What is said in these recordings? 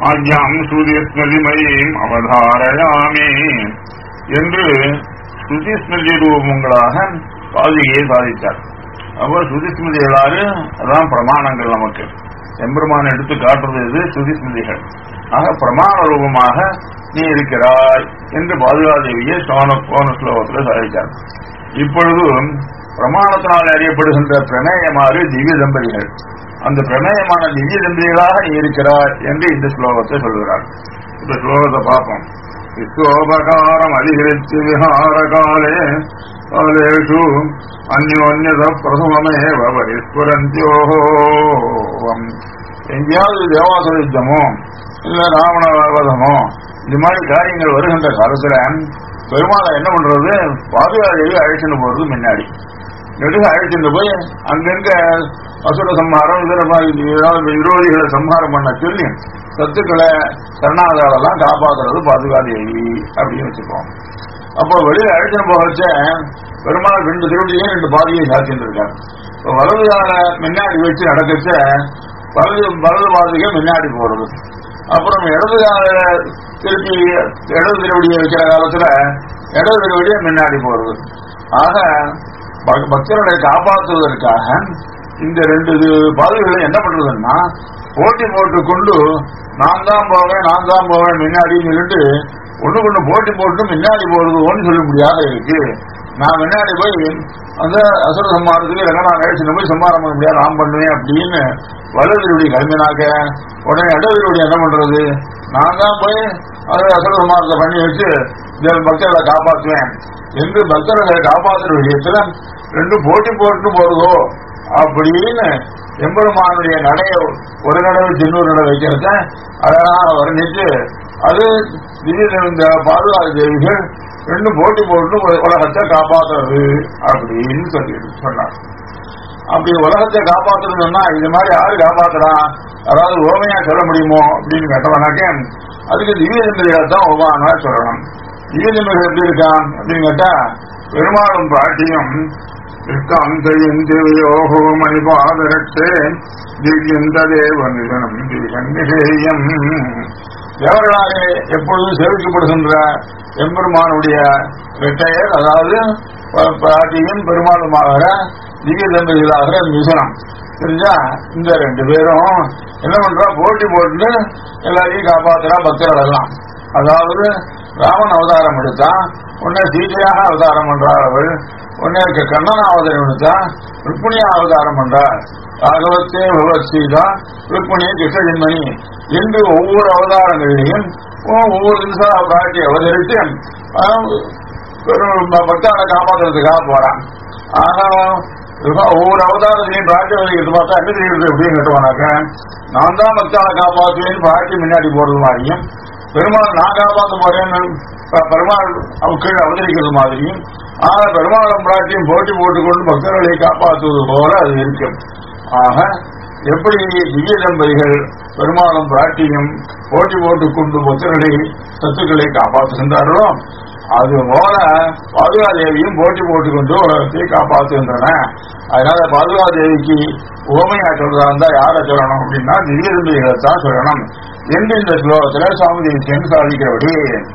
ஆஜ்யாம் ஸ்ருதிஸ்மதிமயீம் அவதாரயாமி என்று ஸ்ருதி ஸ்மிருதி ரூபங்களாக பாதுகையை சாதித்தார் அப்போ ஸ்ருதி ஸ்மிருதிகளாறு அதான் பிரமாணங்கள் நமக்கு எம்பெருமான் எடுத்து காட்டுறது இது ஸ்ருதி ஸ்மிருதிகள் ஆக பிரமாண ரூபமாக நீ இருக்கிறாய் என்று பாதுகாதேவியை சோன போன ஸ்லோகத்தில் சாதித்தார் இப்பொழுது பிரமாணத்தினால் அறியப்படுகின்ற பிரமேயமாறு திவ்ய தம்பதிகள் அந்த பிரமேயமான திவ்ய தம்பதிகளாக நீ இருக்கிறாய் என்று இந்த ஸ்லோகத்தை சொல்கிறார் இந்த ஸ்லோகத்தை பார்ப்போம் விஸ்வோபகாரம் அதிகரித்து விஹார காலே காலேஷு அந்யோன்யத பிரசமமேவ பரிஸ்புரந்தியோகம் எங்கேயாவது தேவாசுர யுத்தமோ இல்ல ராவண வதமோ இந்த மாதிரி காரியங்கள் வருகின்ற காலத்துல பெருமாளை என்ன பண்றது பாதுகாதேவி அழைச்சிட்டு போறது முன்னாடி நெடுக அழைச்சிட்டு போய் அங்கங்க அசுர சம்ஹாரம் இதர மாதிரி ஏதாவது விரோதிகளை சம்ஹாரம் பண்ண சொல்லி சத்துக்களை சரணாதாரெல்லாம் காப்பாத்துறது பாதுகாதேவி அப்படின்னு வச்சுப்போம் அப்போ வெளியில அழைச்சிட்டு போக வச்ச பெருமாள் ரெண்டு திருவடியும் ரெண்டு பாதியை சாத்திட்டு இருக்காரு இப்போ வலது கால முன்னாடி வச்சு நடக்கச்ச வலது வலது பாதிகள் முன்னாடி போறது அப்புறம் இடது கால திருப்பி இடது திருவடியை வைக்கிற காலத்துல இடது திருவடியை முன்னாடி போறது ஆக பக்- பக்தர்களை காப்பாற்றுவதற்காக இந்த ரெண்டு பாதைகளை என்ன பண்றதுன்னா போட்டி போட்டு கொண்டு நான் தான் போவேன் நான் தான் போவேன் முன்னாடி சொல்லிட்டு ஒண்ணு கொண்டு போட்டி போட்டு முன்னாடி போறது ஒன்று சொல்ல முடியாத இருக்கு நான் முன்னாடி போய் அந்த அசுர சம்மாரத்துக்கு ரங்கனா நேரத்தில் போய் சம்மாரம் பண்ண முடியாது நான் பண்ணுவேன் அப்படின்னு வலதுருடைய கிளம்பினாக்க உடனே இடதுருடைய என்ன பண்றது நான் தான் போய் அது அசுர சம்மாரத்தை பண்ணி வச்சு இந்த பக்தர்களை காப்பாற்றுவேன் என்று பக்தர்களை காப்பாற்றுற விஷயத்துல ரெண்டு போட்டி போட்டு போறதோ அப்படின்னு எம்பெருமானுடைய நடைய ஒரு நடவை சின்னூர் நடை வைக்கிறத அழகாக வர்ணித்து அது திடீர்னு இந்த பாதுகாப்பு தேவிகள் ரெண்டு போட்டி போட்டு உ- உலகத்தை காப்பாத்துறது அப்படின்னு சொல்லி சொன்னார் அப்படி உலகத்தை காப்பாத்தணும்னா இது மாதிரி யாரு காப்பாத்துறா அதாவது ஓமையா சொல்ல முடியுமோ அப்படின்னு கேட்டவனாக்க அதுக்கு திவ்ய சந்திரிகள் தான் ஓமானா சொல்லணும் திவ்ய சந்திரிகள் எப்படி இருக்கான் அப்படின்னு கேட்டா பெருமாளும் பாட்டியும் யோகோ மணிபாதரட்சே திவ்யந்த தேவ நிதனம் திவ்யநிஷேயம் தேவர்களாலே எப்பொழுதும் சேவிக்கப்படுகின்ற எம்பெருமானுடைய வெட்டையர் அதாவது ப- பாட்டியும் பெருமாளுமாக திவ்ய தம்பதிகளாகிற மிசனம் தெரிஞ்சா இந்த ரெண்டு பேரும் என்ன பண்றா போட்டி போட்டு எல்லாரையும் காப்பாத்துறா பக்தர்கள் எல்லாம் அதாவது ராமன் அவதாரம் எடுத்தா உடனே சீதையாக அவதாரம் பண்றாள் அவள் உடனே க- கண்ணன் அவதாரம் எடுத்தா ருக்மிணியா அவதாரம் பண்றாள் ராகவத்தே பகவத் சீதா ருக்மிணி கிருஷ்ணஜன்மணி என்று ஒவ்வொரு அவதாரங்களிலையும் ஒவ்வொரு தினசா காட்டி அவதரித்து ஆஹ், ஒரு ப- பக்தர்களை காப்பாற்றுறதுக்காக போறான் ஆனா இவன் ஒவ்வொரு அவதாரத்தையும் பிராட்டி வரைக்கிறது பார்த்தா என்ன தெரியுது அப்படின்னு கேட்டுவானாக்க நான் தான் பக்தாவை காப்பாற்றுவேன்னு பிராட்டி முன்னாடி போறது மாதிரியும் பெருமாள் நான் காப்பாற்ற போறேன்னு ப- பெருமாள் அவ கீழே அவதரிக்கிறது மாதிரியும் ஆனா பெருமாளும் பிராட்டியும் போட்டி போட்டுக்கொண்டு பக்தர்களை காப்பாற்றுவது போல அது இருக்கு ஆக எப்படி திவ்ய தம்பதிகள் பெருமாளும் பிராட்டியும் போட்டி போட்டுக்கொண்டு பக்தர்களை சத்துக்களை காப்பாற்றுகின்றார்களோ அது போல பாதுகாதேவியும் போட்டி போட்டுக்கொண்டு உலகத்தை காப்பாற்றுகின்றன அதனால பாதுகாதேவிக்கு ஓமையா சொல்றதா இருந்தா யாரை சொல்லணும் அப்படின்னா திவ்ய தம்பதிகளை தான் சொல்லணும் என்று இந்த ஸ்லோகத்துல சுவாமி தேசியன் சாதிக்கிறபடி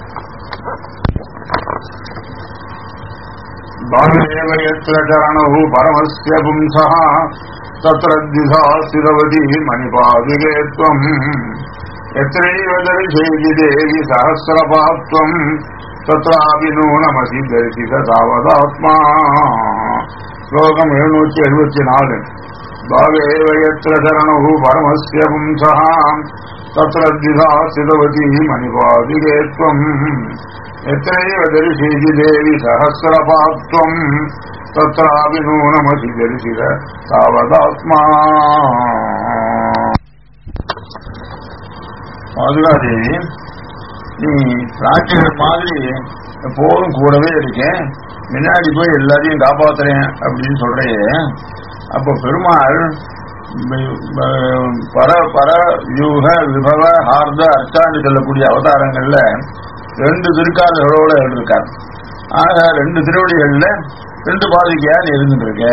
பாலேவ யத்ர சரணௌ பரமஸ்ய பும்சः தத்ர திசா சிரவதி மணிபாதுகே त्वम् यत्रैव दर्शयति देवि सहस्रपात्वम् तत्रापि नूनमसि दर्शित तावदात्मा श्लोकम् எழுநூற்றி எழுபத்தி நாலு பாவேவ யத்ர சரணௌ பரமஸ்ய பும்சः तत्र द्विधा स्थितवती मणिपादिके त्वम् यत्रैव दर्शयति देवि सहस्रपात्वम् तत्रापि नूनमसि दर्शित तावदात्मा பாதுகாதேவி நீ ராட்சகர் மாதிரி எப்போதும் கூடவே இருக்கேன் முன்னாடி போய் எல்லாத்தையும் காப்பாத்துறேன் அப்படின்னு சொல்றையே அப்போ பெருமாள் ப- ப- பர பர வியூக விபவ ஹார்த அர்ச்சான்னு சொல்லக்கூடிய அவதாரங்கள்ல ரெண்டு திருக்கால்களோட இருக்கார் ஆக ரெண்டு திருவடிகள்ல ரெண்டு பாதிக்கையா நீ இருந்துட்டு இருக்க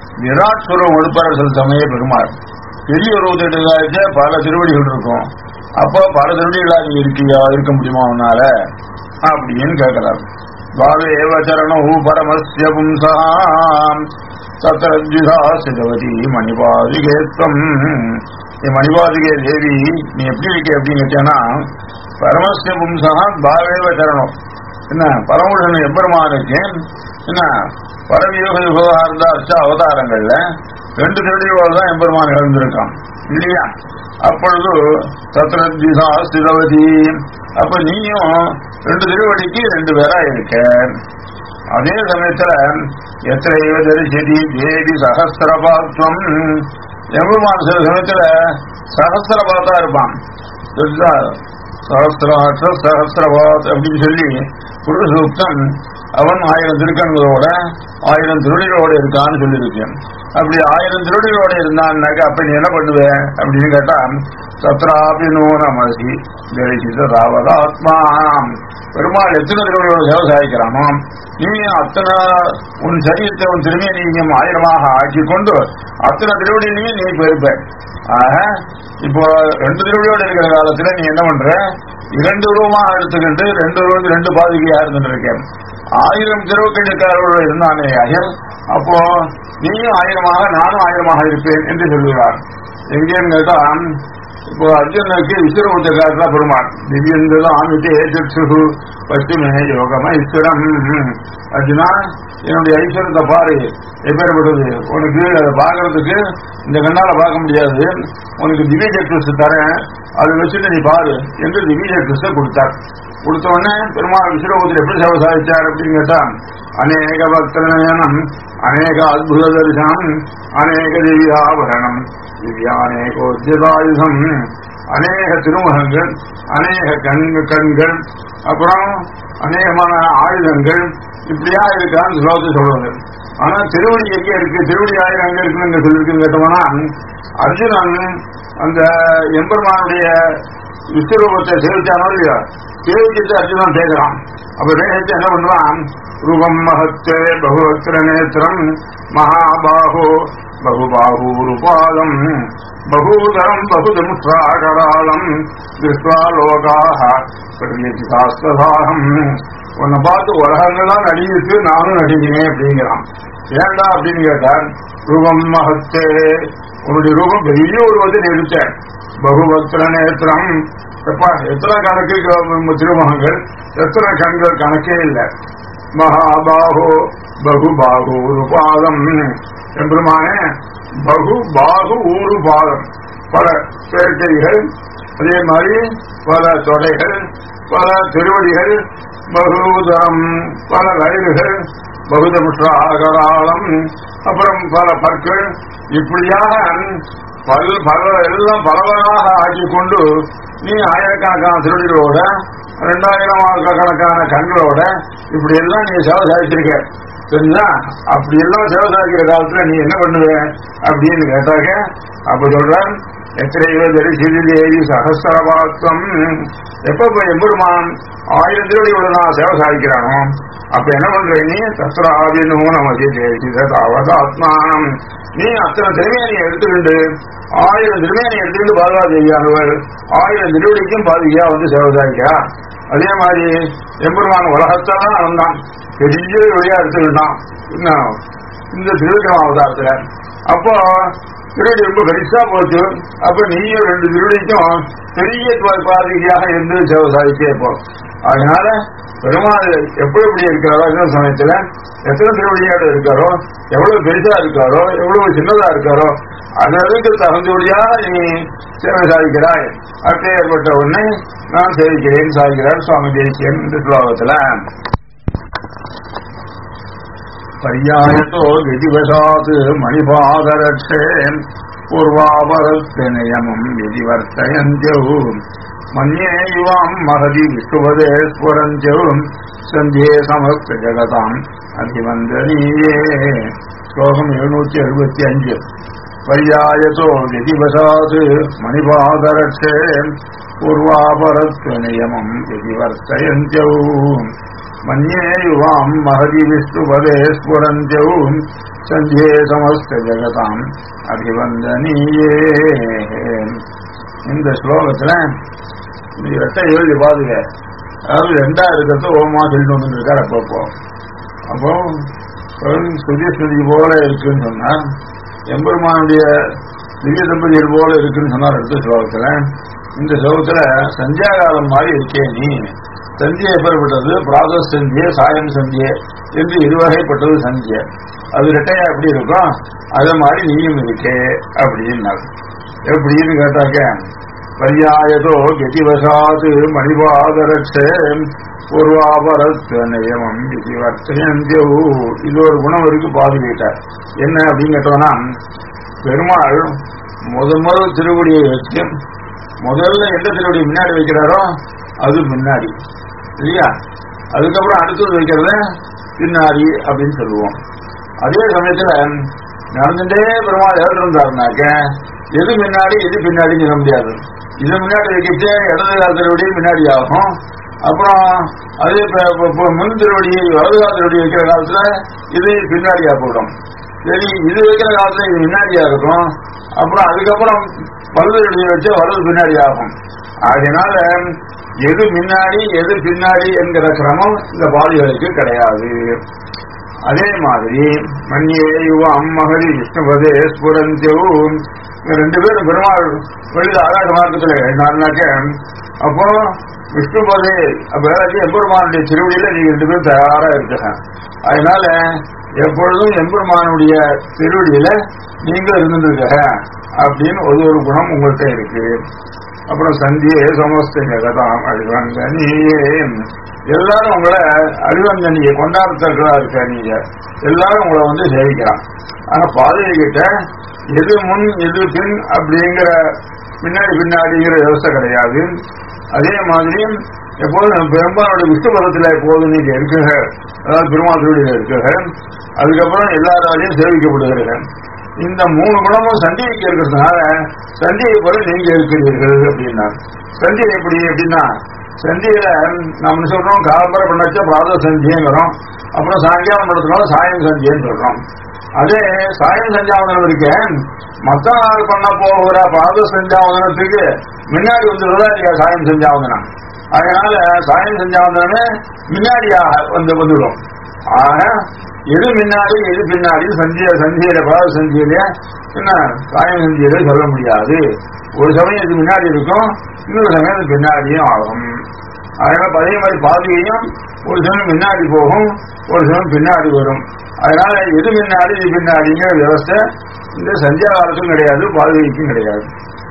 விராட் சுரம் ஒழுப்பரசல் சமய பெருமாள் பெரிய உருவத்திட்டு பல திருவடிகள் இருக்கும் அப்போ பல திருடிகளா நீ இருக்கியா இருக்க முடியுமா உன்னால அப்படின்னு கேட்கிறார் பாவேவ சரணம் பரமஸ்ய பும்சாம் தத்ரத்விதா சிதவதி மணிபாதிகேத்வம் நீ மணிபாதிகே தேவி நீ எப்படி இருக்க அப்படின்னு கேட்டேன்னா பரமஸ்ய பும்சா பாவேவ சரணம் என்ன பரமுடன் எம்பெருமானுக்கு என்ன பரவியோக யுகார்ந்த அர்ச்ச அவதாரங்கள்ல ரெண்டு திருடியோடு தான் எம்பெருமான் இழந்திருக்கான் இல்லையா அப்பொழுது தத்ரத்விதா சிதவதி அப்ப நீயும் ரெண்டு திருவடிக்கு ரெண்டு பேரா இருக்க அதே சமயத்துல எத்தனையோ தரிசதி தேவி சகசிரபாத்வம் எம்பெருமான் சில சமயத்துல சகசிரபாத்தா இருப்பான் தெரிஞ்சா சகசிராட்ச சகசிரபாத் அப்படின்னு சொல்லி புருஷ சூக்தம் அவன் ஆயிரம் திருக்கண்களோட ஆயிரம் திருடிகளோட இருக்கான்னு சொல்லியிருக்கேன் அப்படி ஆயிரம் திருடிகளோட இருந்தான்னாக்க அப்ப நீ என்ன பண்ணுவ அப்படின்னு கேட்டா சத்ராபி நூனமசி தரிசித ராவதாத்மா பெருமாள் எத்தனை திருவடியோட சேவை சாதிக்கிறானோ நீ அத்தனை உன் சரீரத்தை உன் திரும்பிய நீங்க ஆயிரமாக ஆக்கி கொண்டு அத்தனை திருவடியிலையும் நீ பெருப்ப ஆக இப்போ ரெண்டு திருவடியோட இருக்கிற காலத்துல நீ என்ன பண்ற இரண்டு ரூபமா எடுத்துக்கிட்டு ரெண்டு ரூபாய்க்கு ரெண்டு பாதுகையா இருந்துட்டு இருக்கேன் ஆயிரம் திருவக்கண்ணுக்காரர்கள் இருந்தானே அயல் அப்போ நீயும் ஆயிரமாக நானும் ஆயிரமாக இருப்பேன் என்று சொல்லுகிறார் எங்கேன்னு கேட்டா இப்போ அர்ஜுனுக்கு விஸ்வரூபத்தை காட்டுறா பெருமாள் திவ்யந்ததும் ஆமிட்டு ஏஜு பச்சுமே யோகமா ஈஸ்வரம் அர்ஜுனா என்னுடைய ஐஸ்வரத்தை பாரு எப்பேற்பட்டது உனக்கு அதை பார்க்கறதுக்கு இந்த கண்ணால பார்க்க முடியாது உனக்கு திவ்ய சக்ரஸ் தரேன் அதை வச்சுட்டு நீ பாரு என்று திவ்ய சக்ரஸை கொடுத்தார் கொடுத்த உடனே பெருமாள் விஸ்வரூபத்தில் எப்படி சேவை சாதிச்சார் அப்படின்னு கேட்டா அநேக பக்தநயனம் அநேக அத்புத தரிசனம் அநேக திவ்யாபரணம் திவ்யானேகோத்தியதாயுதம் அநேக திருமுகங்கள் அநேக கண் கண்கள் அப்புறம் அநேகமான ஆயுதங்கள் இப்படியா இருக்கான்னு ஸ்லோகத்தை சொல்றது ஆனா திருவடி எங்க இருக்கு திருவடி ஆயிரம் எங்க இருக்குன்னு சொல்லியிருக்குன்னு கேட்டோம்னா அர்ஜுனன் அந்த எம்பெருமானுடைய விஸ்வரூபத்தை சேவிச்சானோ இல்லையா சேவிச்சுட்டு அர்ஜுனன் கேட்கிறான் அப்ப தேகத்தை என்ன பண்றான் ரூபம் மகத்தே பகுவத்திர நேத்திரம் மகாபாகோ பகுபாகூருபாதம் பகூதரம் பகுதமுற்றாகராளம் திருஷ்வா லோகாக பிரதிசாஸ்திரதாகம் உன்னை பார்த்து உலகங்கள்லாம் நடிகிட்டு நானும் நடிக்கிறேன் அப்படிங்கிறான் ஏண்டா அப்படின்னு கேட்டார் ரூபம் மகத்தே உன்னுடைய ரூபம் பெரிய ஒரு வந்து எடுத்தேன் பகுபத்திர நேத்திரம் எப்பா எத்தனை கணக்கு திருமுகங்கள் எத்தனை கண்கள் கணக்கே இல்லை மகாபாகோ பகு பாகு ஒரு பாதம் எம்பெருமானே பகு பாகு ஊரு பாதம் பல சேர்க்கைகள் அதே மாதிரி பல தொடைகள் பல திருவடிகள் பகுதரம் பல ரயில்கள் பகுதமுற்றாகராளம் அப்புறம் பல பற்கள் இப்படியாக பல் பல எல்லாம் பலவராக ஆக்கி கொண்டு நீ ஆயிரக்கணக்கான திருடிகளோட ரெண்டாயிரம் கணக்கான கண்களோட இப்படி எல்லாம் நீ சேவை சாதிச்சிருக்க சரிங்களா அப்படி எல்லாம் சேவை சாதிக்கிற காலத்துல நீ என்ன பண்ணுவ அப்படின்னு கேட்டாக்க அப்ப சொல்றேன் எத்தனையோ தரிசிதி தேவி சகசரபாத்தம் எப்ப போய் எம்பெருமான் ஆயிரம் திருவடியோட நான் சேவை சாதிக்கிறானோ அப்ப என்ன பண்ற நீ தத்ராவினோ நமதி தேசிதாவது ஆத்மானம் நீ அத்தனை திறமையை நீ எடுத்துக்கிண்டு ஆயிரம் திறமையை நீ எடுத்துக்கிட்டு பாதுகாதியானவர் ஆயிரம் திருவடிக்கும் பாதுகையா வந்து சேவை சாதிக்கிறா அதே மாதிரி எம்பெருமான் உலகத்தான் வந்தான் பெரிய வழியா எடுத்துக்கிட்டான் இன்னும் இந்த திருவிக்ரம அவதாரத்துல அப்போ திருவடி ரொம்ப பெருசா போச்சு அப்ப நீயும் ரெண்டு திருவடிக்கும் பெரிய பாதிகையாக இருந்து சேவை சாதிச்சே இப்போ அதனால பெருமாள் எப்படி எப்படி இருக்கிறாரோ இந்த சமயத்துல எத்தனை திருவடியாடு இருக்காரோ எவ்வளவு பெருசா இருக்காரோ எவ்வளவு சின்னதா இருக்காரோ அதற்கு தகுந்தபடியாக நீ சேவை சாதிக்கிறாய் அப்பேற்பட்ட உடனே நான் சேவிக்கிறேன் சாதிக்கிறார் சுவாமி தேசியன் இந்த ஸ்லோகத்துல பர்யாயத்தோ விதிவசாத் மணிபாதரட்சே பூர்வாபரஸ்தனயமம் விதிவர்த்தயந்தியோ மன்யே யுவாம் மகதி விஷ்ணுவதே ஸ்வரந்தியோ சந்தியே சமஸ்த ஜகதாம் அதிவந்தனீயே ஸ்லோகம் எழுநூற்றி எழுபத்தி அஞ்சு பர்யாயத்தோ விதிவசாத் மணிபாதரட்சே பூர்வாபரஸ்தனயமம் விதிவர்த்தயந்தியோ மன்யே யுவாம் மகதி விஷ்ணுபதே ஸ்புரந்தியௌ சந்தியே சமஸ்த ஜெகதாம் அபிவந்தனீயே இந்த ஸ்லோகத்துல இன்னைக்கு ரெட்டை ஏழு பாதுக அதாவது ரெண்டா இருக்கிறது ஓமா சொல்லிட்டு வந்துட்டு இருக்காரு அப்பப்போ அப்போ சுதி ஸ்ருதி போல இருக்குன்னு சொன்னா எம்பெருமானுடைய திவ்ய தம்பதிகள் போல இருக்குன்னு சொன்னார் அடுத்த ஸ்லோகத்துல இந்த ஸ்லோகத்துல சந்தியாகாலம் மாதிரி இருக்கே நீ சந்தியை எப்பேற்பட்டது பிராத சந்திய சாயம் சந்திய என்று இருவகைப்பட்டது சந்திய அது ரெட்டையா எப்படி இருக்கும் அதே மாதிரி நீயும் இருக்கே அப்படின்னாரு எப்படின்னு கேட்டாக்க பரியாயதோ கதிவசாது மணிபாதரட்சே பூர்வாபரத் நியமம் விதிவர்த்தயந்தியோ இது ஒரு குணம் இருக்கு பாதுகிட்டார் என்ன அப்படின்னு கேட்டோம்னா பெருமாள் முத முதல் திருவடியை வச்சு முதல்ல எந்த திருவடி முன்னாடி வைக்கிறாரோ அது முன்னாடி இல்லையா அதுக்கப்புறம் அடுத்தது வைக்கிறத பின்னாடி அப்படின்னு சொல்லுவோம் அதே சமயத்துல நடந்துட்டே பெருமாள் எதிர் இருந்தாருனாக்க எது முன்னாடி எது பின்னாடி சொல்ல முடியாது இது முன்னாடி வைக்கிட்டு இடது கால திருவடி முன்னாடி ஆகும் அப்புறம் அதே இப்ப- இப்ப- இப்ப முன் திருவடி வலது கால திருவடி வைக்கிற காலத்துல இது பின்னாடியா போயிடும் சரி இது வைக்கிற காலத்துல இது முன்னாடியா இருக்கும் அப்புறம் அதுக்கப்புறம் வலது திருவடி வச்சு வலது பின்னாடி ஆகும் அதனால எது முன்னாடி எது பின்னாடி என்கிற கிரமம் இந்த பாலிகளுக்கு கிடையாது அதே மாதிரி மன்னியே யுவ அம்மகரி விஷ்ணுபதே ஸ்புரந்தியவும் ரெண்டு பேரும் பெருமாள் வெளியில ஆகாத மார்க்கத்தில் எழுந்தாருனாக்க அப்போ விஷ்ணுபதே அப்ப எம்பெருமானுடைய திருவடியில நீங்க ரெண்டு பேரும் தயாரா இருக்குங்க அதனால எப்பொழுதும் எம்பெருமானுடைய திருவடியில நீங்க இருந்துருக்க அப்படின்னு ஒரு ஒரு குணம் உங்கள்கிட்ட இருக்கு அப்புறம் சந்தியே சமஸ்த ஜெகதாம் அழிவங்கனியே எல்லாரும் உங்களை அழிவங்கனிய கொண்டாடத்தக்கதா இருக்க நீங்க எல்லாரும் உங்களை வந்து சேவிக்கிறான் ஆனா பாதையை கிட்ட எது முன் எது பின் அப்படிங்கிற பின்னாடி பின்னாடிங்கிற விவசாய கிடையாது அதே மாதிரி எப்போதும் பெரும்பாலுடைய விஷ்ணு பதத்துல எப்போதும் நீங்க இருக்குக அதாவது பெருமாள் திருவடியில இருக்குக அதுக்கப்புறம் எல்லாராலையும் சேவிக்கப்படுகிறீர்கள் இந்த மூணு குணமும் சந்திக்கு இருக்கிறதுனால சந்தியை போல நீங்க இருக்கிறீர்கள் அப்படின்னா சந்தியை எப்படி அப்படின்னா சந்தியில நம்ம சொல்றோம் காலம்பரம் பண்ணாச்சா பிராத சந்தியங்கிறோம் அப்புறம் சாயங்காலம் படுத்தினாலும் சாயம் சந்தியன்னு சொல்றோம் அதே சாயம் சஞ்சாவனம் இருக்கேன் மத்த நாள் பண்ண போகிற பிராத சஞ்சாவனத்துக்கு முன்னாடி வந்துடுறதா இல்லையா சாயம் சஞ்சாவனம் அதனால சாயம் சஞ்சாவனமே முன்னாடியாக வந்து வந்துடும் ஆக எது முன்னாடி எது பின்னாடி சந்திய சந்தியில பிராத சந்தியில என்ன சாயம் சந்தியில சொல்ல முடியாது ஒரு சமயம் இது முன்னாடி இருக்கும் இன்னொரு சமயம் இது பின்னாடியும் ஆகும் அதனால அதே மாதிரி பாதியையும் ஒரு சமயம் முன்னாடி போகும் ஒரு சமயம் பின்னாடி வரும் அதனால எது முன்னாடி இது பின்னாடிங்கிற வியவஸ்தை இந்த சந்தியா காலத்துக்கும் கிடையாது பாதுகைக்கும் கிடையாது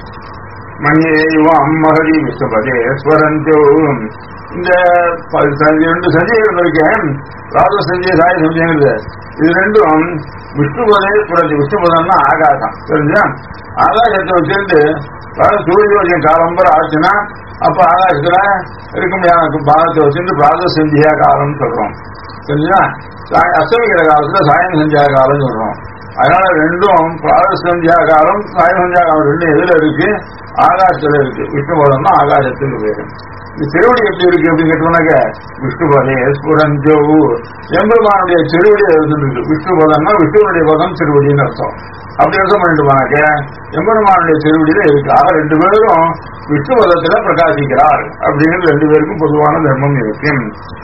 மணியேவாம் மகதி விஷ்ணுபதே ஸ்வரந்தோ இந்த ப- ச- ரெண்டு சஞ்சயங்கள் இருக்கேன் ராஜ சஞ்சய சாய சஞ்சயங்கிறது இது ரெண்டும் விஷ்ணுபதே புரட்சி விஷ்ணுபதம்னா ஆகாசம் தெரிஞ்சா ஆகாசத்தை வச்சுட்டு வேற சூரிய காலம்பர ஆச்சுன்னா அப்ப ஆகாசத்துல இருக்க முடியாத பாகத்தை வச்சுட்டு பிராத சந்தியா காலம்னு சொல்றோம் தெரிஞ்சா சாய- அஸ்தமிக்கிற காலத்துல சாயம் சந்தியா காலம் சொல்றோம் அதனால ரெண்டும் பிராத சந்தியா காலம் சாய சந்தியா காலம் ரெண்டும் எதுல இருக்கு ஆகாசத்துல இருக்கு விஷ்ணுபதம்னா ஆகாசத்துக்கு பேரு இந்த திருவடி எப்படி இருக்கு அப்படின்னு கேட்டோம்னாக்க விஷ்ணுபதே ஸ்புரஞ்சோ எம்பெருமானுடைய திருவடி இருக்கு விஷ்ணுபதம்னா விஷ்ணுவனுடைய பதம் திருவடின்னு அர்த்தம் அப்படி அர்த்தம் பண்ணிட்டு போனாக்க எம்பெருமானுடைய திருவடியில இருக்கு ஆக ரெண்டு பேரும் விஷ்ணு பதத்துல பிரகாசிக்கிறார் அப்படிங்கிறது ரெண்டு பேருக்கும் பொதுவான தர்மம் இருக்கு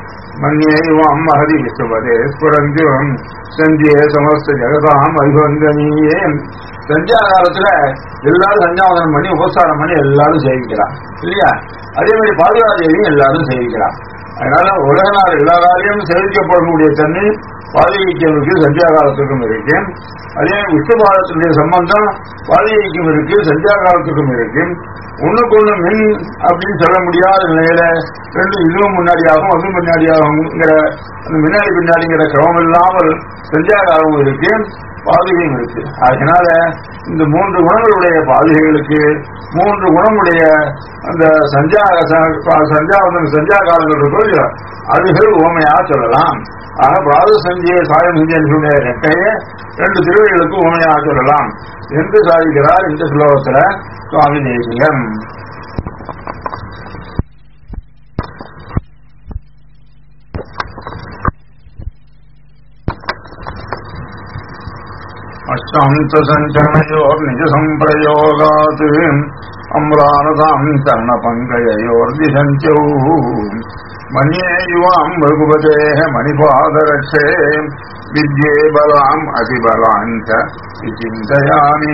மன்யேவம் மகதி விஷ்ணுபதே ஸ்புரஞ்சுவம் சந்தியே சமஸ்த ஜெகதாம் அபிவந்தனியே சந்தியா காலத்துல எல்லாரும் சஞ்சாவதனம் பண்ணி உபசாரம் பண்ணி எல்லாரும் சேவிக்கிறான் இல்லையா அதே மாதிரி பாதுகாதேவியும் எல்லாரும் சேவிக்கிறான் அதனால உலக நாள் எல்லா காலையும் சேவிக்கப்படக்கூடிய தண்ணி பாதுகைக்கு சந்தியா காலத்துக்கும் இருக்கு அதே விஷ்ணு பாதத்தினுடைய சம்பந்தம் பாதுகைக்கும் இருக்கு சந்தியா காலத்துக்கும் இருக்கு ஒண்ணுக்கு ஒண்ணு மின் அப்படின்னு சொல்ல முடியாத நிலையில ரெண்டு இதுவும் முன்னாடியாகும் அதுவும் முன்னாடியாகுங்கிற அந்த முன்னாடி பின்னாடிங்கிற கிரமம் இல்லாமல் சந்தியா காலமும் இருக்கு பாதுகையும் இருக்கு அதனால இந்த மூன்று குணங்களுடைய பாதுகைகளுக்கு மூன்று குணமுடைய அந்த சஞ்சா சஞ்சாவதன் சஞ்சா காலங்கள் இருக்கோ இல்லையோ அதுகள் ஓமையா சொல்லலாம் ஆக பிராத சஞ்சிய சாயம் சஞ்சியனுடைய ரெட்டைய ரெண்டு திருவடிகளுக்கு ஓமையா சொல்லலாம் என்று சாதிக்கிறார் இந்த ஸ்லோகத்துல சுவாமி தேசியம் அஷ்டாந்த சஞ்சனயோர் நிஜ சம்பிரயோகாத் அம்ரானதாம் சரண பங்கயோர்திசஞ்சௌ மன்யே யுவாம் ரகுபதே மணிபாதரட்சே வித்யே பலாம் அதிபலாஞ்ச விசிந்தயாமி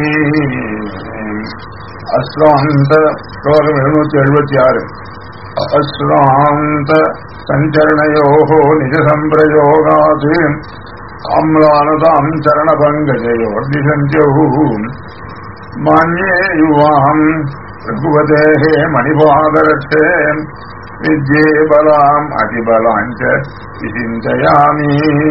அஸ்ராந்த ஸ்லோகம் எழுநூத்தி எழுபத்தி ஆறு அஸ்ராந்த சஞ்சரணயோகோ நிஜசம்பிரயோகாத் அம்லானதாம் சரணபங்கஜயோர்திசஞ்சௌ மான்யே யுவாம் ரகுவதேः மணிபாதரட்சே வித்யே பலாம் அதிபலாஞ்ச விசிந்தயாமி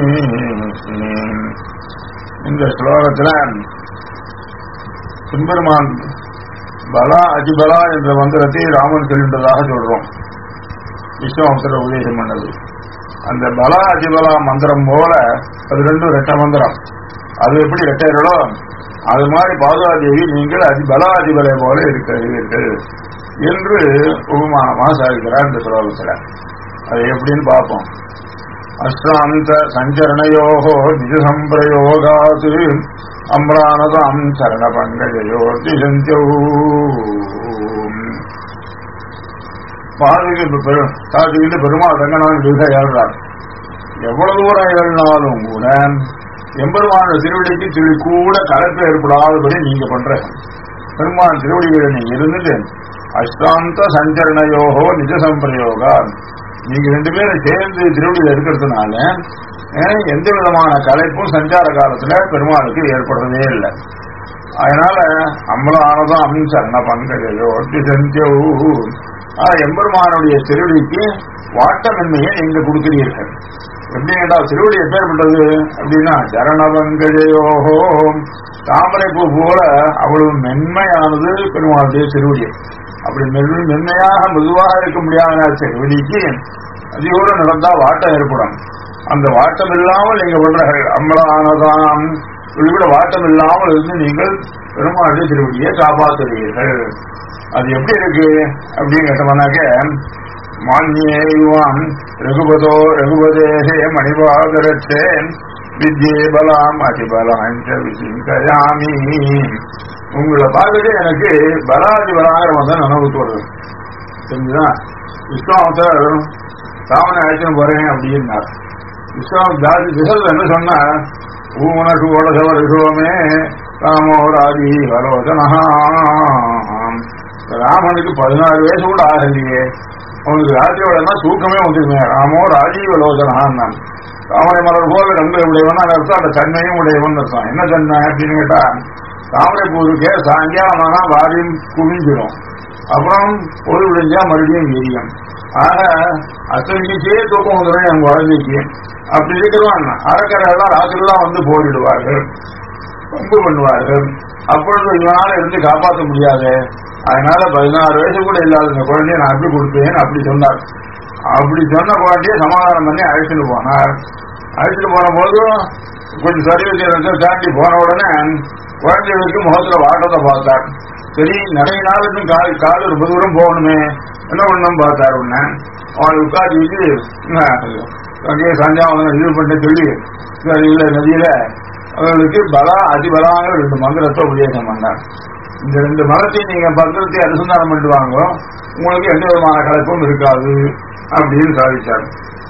இந்த ஸ்லோகத்துல சிம்பெருமான் பலா அதிபலா என்ற மந்திரத்தை ராமன் சொல்கின்றதாக சொல்றோம் விஸ்வாமத்திர உபதேசம் பண்ணது அந்த பலா அதிபலா மந்திரம் போல அது ரெண்டும் ரெட்ட மந்திரம் அது எப்படி ரெட்டைகளோ அது மாதிரி பாதுகாதேவி நீங்கள் அதி பலா அதிபலை போல இருக்கிறீர்கள் என்று உபமானமாக சாதிக்கிறார் இந்த ஸ்லோகத்தில் அது எப்படின்னு பார்ப்போம் அஸ்ராந்த சஞ்சரணயோகோ நிஜ சம்பிரயோகாத் அம்ரானதாம் சரண பங்கஜயோ திசஞ்சோ பாதுகிட்டு சாதிக்கிட்டு பெருமாள் ரங்கநாதன் விருதை ஏழ்றார் எவ்வளவு தூரம் ஏறினாலும் கூட எம்பெருமான திருவடிக்கு திரு கூட கலப்பு ஏற்படாதபடி நீங்க பண்ற பெருமாள் திருவடிகளை நீங்க இருந்துட்டு அஷ்டாந்த சஞ்சரணயோகோ நிஜ சம்பிரயோகா நீங்க ரெண்டு பேரும் சேர்ந்து திருவடியில் இருக்கிறதுனால அஹ், எந்த விதமான கலைப்பும் சஞ்சார காலத்துல பெருமாளுக்கு ஏற்படுறதே இல்லை அதனால அம்பலானதும் அமின் சரண பங்கஜோ திசஞ்சோ எம்பெருமானுடைய திருவடிக்கு வாட்டமின்மையை நீங்க கொடுக்கிறீர்கள் எப்படி கேட்டா திருவடி எப்பேற்பட்டது அப்படின்னா சரணபங்கஜயோகோ தாமரை பூ போல அவ்வளவு மென்மையானது பெருமாளுடைய திருவடி அப்படி மென் மென்மையாக மிருதுவாக இருக்க முடியாத திருவடிக்கு அதிகோடு நடந்தா வாட்டம் ஏற்படும் அந்த வாட்டம் இல்லாமல் நீங்க பண்றார்கள் அம்பலானதாம் கூட வாட்டம் இல்லாமல் இருந்து நீங்கள் பெருமாளுடைய திருவடியை காப்பாற்றுவீர்கள் அது எப்படி இருக்கு அப்படின்னு கேட்டோம்னாக்க மான்யேயுவான் ரகுபதோ ரகுபதேகே மணிபாகரத்தே வித்யே பலாம் அதிபலாஞ்ச விசிங்கயாமி உங்களை பார்த்துட்டு எனக்கு பலாதி பலாகரம் தான் நினைவுக்கு வருது தெரிஞ்சுதா விஸ்வாமத்தர் ராமனை அழைச்சின்னு போறேன் அப்படின்னார் விஸ்வாம ஜாதி திசல் என்ன சொன்னா ஊனகு ஓடசவருஷோமே ராமோ ராஜி வரோதனஹாம் ராமனுக்கு பதினாறு வயசு கூட ஆகலையே அவனுக்கு ராஜ்யோடனா தூக்கமே வந்துருமே ராமோ ராஜீவ லோசனான் தாமரை மலர் போல ரங்க உடையவன் அர்த்தம் அந்த தன்மையும் உடையவன் அர்த்தம் என்ன தன்மை அப்படின்னு கேட்டா தாமரை பூவுக்கே சாயங்காலம் ஆனா வாரியும் குவிஞ்சிடும் அப்புறம் பொருள் விழிஞ்சா மறுபடியும் வீரியம் ஆக அத்தனைக்கே தூக்கம் வந்துடும் என் குழந்தைக்கு அப்படி இருக்கிறவன் அறக்கரையெல்லாம் ராத்திரிலாம் வந்து போரிடுவார்கள் பங்கு பண்ணுவார்கள் அப்பொழுது இவனால இருந்து காப்பாற்ற முடியாது அதனால பதினாறு வயசு கூட இல்லாத இந்த குழந்தைய நான் அப்படி கொடுப்பேன் அப்படி சொன்னார் அப்படி சொன்ன குழந்தைய சமாதானம் பண்ணி அழைச்சிட்டு போனார் அழைச்சிட்டு போன போதும் கொஞ்சம் சர்வீஸ் தாண்டி போன உடனே குழந்தைகளுக்கு முகத்துல வாட்டத்தை பார்த்தார் சரி நிறைய நாள் இன்னும் கால் கால் ரொம்ப தூரம் போகணுமே என்ன பண்ணணும் பார்த்தார் உடனே அவனை உட்காந்துட்டு அங்கேயே சஞ்சாவனம் இது பண்ண சொல்லி இல்ல நதியில அவர்களுக்கு பலா அதிபலாங்கிற ரெண்டு மந்திரத்தை உபதேசம் பண்ணார் இந்த ரெண்டு மரத்தையும் நீங்க பத்திரத்தை அனுசந்தானம் பண்ணிட்டு வாங்க உங்களுக்கு எந்த விதமான கலப்பும் இருக்காது அப்படின்னு சாதிச்சார்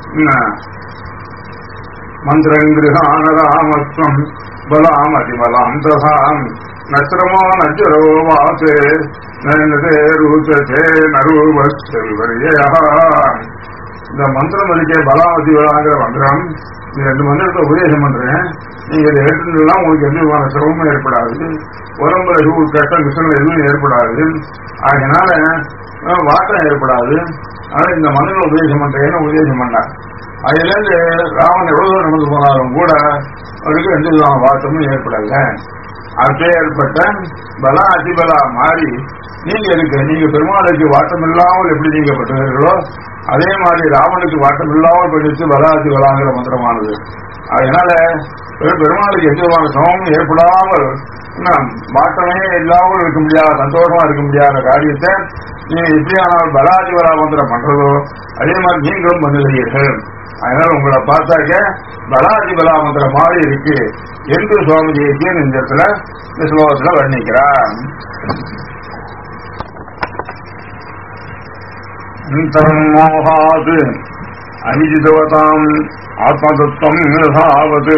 மந்திரங்கிருஹானராமத்வம் பலாம் அதிபலாம் ததாம் நச்சிரமோ நஜரோ வாசே நே ரூச்சே நரூப செல்வரியா இந்த மந்திரம் இருக்கே பலாவதி விழாங்கிற மந்திரம் இந்த ரெண்டு மந்திரத்தை உபதேசம் பண்றேன் நீங்க இதை ஏற்றுலாம் உங்களுக்கு எந்த விதமான சிரமமும் ஏற்படாது உடம்புல எதுவும் கஷ்டம் கிருஷ்ணங்கள் எதுவும் ஏற்படாது அதனால அஹ், வாட்டம் ஏற்படாது ஆனா இந்த மந்திரம் உபதேசம் பண்றேன்னு உபதேசம் பண்ணார் அதுல இருந்து ராவன் எவ்வளவு தூரம் நடந்து போனாலும் கூட அவருக்கு எந்த விதமான வாட்டமும் ஏற்படல அப்பே ஏற்பட்ட பலா அதிபலா மாறி நீங்க இருக்கு நீங்க பெருமாளுக்கு வாட்டம் இல்லாமல் எப்படி நீங்க பெற்றீர்களோ அதே மாதிரி ராவனுக்கு வாட்டம் இல்லாமல் படித்து பலாதி பலாங்கிற மந்திரமானது அதனால பெரு- பெருமாளுக்கு எந்த விதமான சிரமமும் ஏற்படாமல் என்ன, வாட்டமே இல்லாமல் இருக்க முடியாத சந்தோஷமா இருக்க முடியாத காரியத்தை நீங்க எப்படியானால் பலாதி பலா மந்திரம் பண்றதோ அதே மாதிரி நீங்களும் பண்ணுகிறீர்கள் அதனால உங்களை பார்த்தாக்க பலாதி பலா மந்திரம் மாதிரி இருக்கு என்று சுவாமி தேசியன் இந்த இடத்துல இந்த ஸ்லோகத்துல வர்ணிக்கிறார் அந்தர்மோகாது அவிஜிதவதாம் ஆத்மதத்துவம் யதாவத்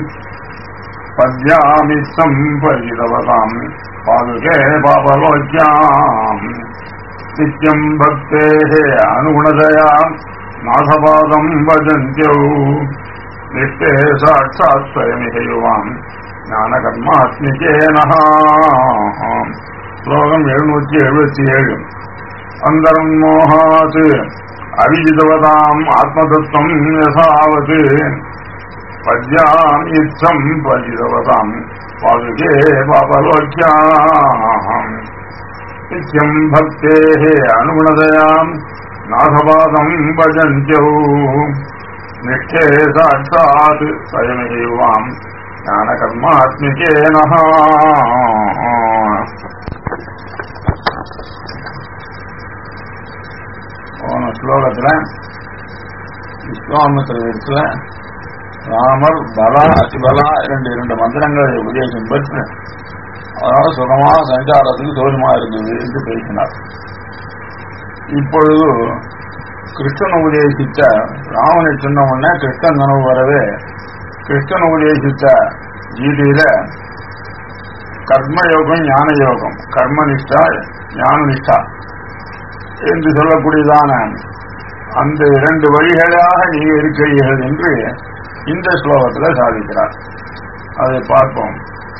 பத்யாமி சம்பரிதவதாம் பாதுகே பாபலோக்கியாம் நித்யம் பக்தேः அனுகுணதயா நாசபாதம் பஜந்தியௌ நிஷ்டே சாட்சாத் ஸ்வயமிக யுவாம் ஞானகர்மாத்மிகேன ஸ்லோகம் எழுநூற்றி எழுபத்தி ஏழு அந்தர்மோகாத் அவிஜிதவதாம் ஆத்மதத்துவம் யசாவத் பத்யாம் இத்தம் பஜிதவதாம் பாதுகே பாபலோக்கியாம் நித்யம் பக்தேः அனுகுணதயாம் நாகபாதம் பஜந்தியௌ நிஷ்டே சாட்சாத் ஸ்வயமேவாம் ஞானகர்மாத்மிகேன போன ஸ்லோகத்துல விஸ்வாமித்திர ராமர் பலா அதிபலா இரண்டு இரண்டு மந்திரங்களை உபதேசம் பெற்று அதனால சுகமா சஞ்சாரத்துக்கு தோஷமா இருந்தது என்று பேசினார் இப்பொழுது கிருஷ்ணன் உபதேசித்த ராமனை சொன்ன உடனே கிருஷ்ணன் நினைவு வரவே கிருஷ்ணன் உபதேசித்த கீதையில கர்மயோகம் ஞான யோகம் கர்மனிஷ்டா ஞான நிஷ்டா என்று சொல்லக்கூடியதான அந்த இரண்டு வழிகளாக நீங்க இருக்கிறீர்கள் என்று இந்த ஸ்லோகத்தில் சாதிக்கிறார் அதை பார்ப்போம்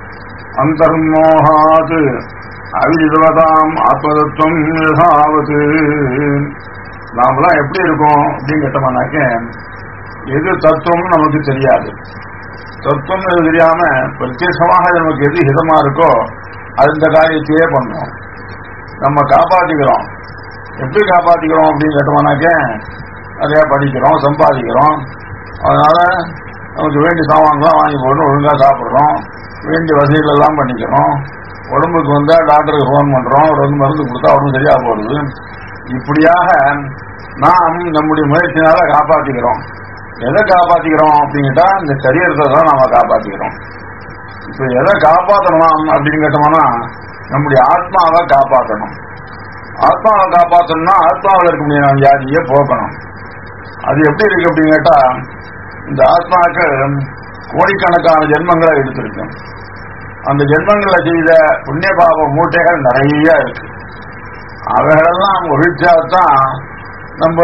அந்தர்மோகாது அவிதிவதாம் ஆத்மதத்துவம் யசாவது நாமெல்லாம் எப்படி இருக்கோம் அப்படின்னு கேட்டோம்னாக்க எது தத்துவம் நமக்கு தெரியாது தத்துவம் எது தெரியாம பிரத்யட்சமாக நமக்கு எது ஹிதமா இருக்கோ அந்த காரியத்தையே பண்றோம் நம்ம காப்பாத்திக்கிறோம் எப்படி காப்பாத்திக்கிறோம் அப்படின்னு கேட்டோம்னாக்க நிறைய படிக்கிறோம் சம்பாதிக்கிறோம் அதனால நமக்கு வேண்டிய சாமான்லாம் வாங்கி போட்டு ஒழுங்கா சாப்பிடுறோம் வேண்டிய வசதிகள் எல்லாம் பண்ணிக்கிறோம் உடம்புக்கு வந்தா டாக்டருக்கு ஃபோன் பண்றோம் ஒரு வந்து மருந்து கொடுத்தா உடம்பு சரியா போடுது இப்படியாக நாம் நம்முடைய முயற்சினால காப்பாத்திக்கிறோம் எதை காப்பாத்திக்கிறோம் அப்படின்னுட்டா இந்த சரீரத்தை தான் நாம காப்பாத்திக்கிறோம் இப்ப எதை காப்பாற்றணும் அப்படின்னு கேட்டோம்னா நம்முடைய ஆத்மாவை காப்பாற்றணும் ஆத்மாவை காப்பாற்றணும்னா ஆத்மாவில் இருக்க முடியும் வியாதியை போக்கணும் அது எப்படி இருக்கு அப்படின்னு கேட்டா இந்த ஆத்மாவுக்கு கோடிக்கணக்கான ஜென்மங்களை எடுத்திருக்கு அந்த ஜென்மங்களை செய்த புண்ணிய பாப மூட்டைகள் நிறைய இருக்கு அவைகளெல்லாம் ஒழிச்சாதான் நம்ம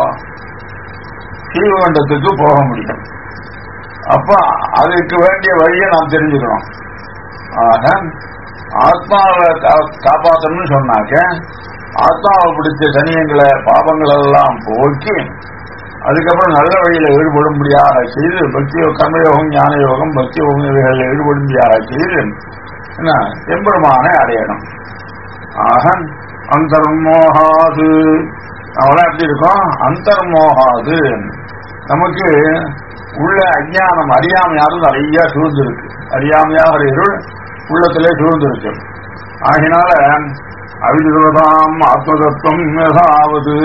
ஸ்ரீவைகுண்டத்துக்கு போக முடியும் அப்ப அதுக்கு வேண்டிய வழியை நாம் தெரிஞ்சுக்கணும் ஆக ஆத்மாவை காப்பாற்றணும்னு சொன்னாக்க ஆத்மாவை பிடிச்ச சனியங்களை பாபங்கள் எல்லாம் போக்கி அதுக்கப்புறம் நல்ல வழியில ஈடுபடும்படியாக செய்து பக்தி கர்மயோகம் ஞான யோகம் பக்தி யோகம் இவைகளில் ஈடுபடும்படியாக செய்து என்ன எம்பெருமானை அடையணும் ஆக அந்தர்மோகாது அவெல்லாம் எப்படி இருக்கோம் அந்தர்மோகாது நமக்கு உள்ள அஜானம் அறியாமையாலும் நிறைய சூழ்ந்திருக்கு அறியாமையாக இருள் உள்ளத்திலே சூழ்ந்திருக்கு ஆகினால அவிதுவதாம் ஆத்மதத்துவம் ஏதாவது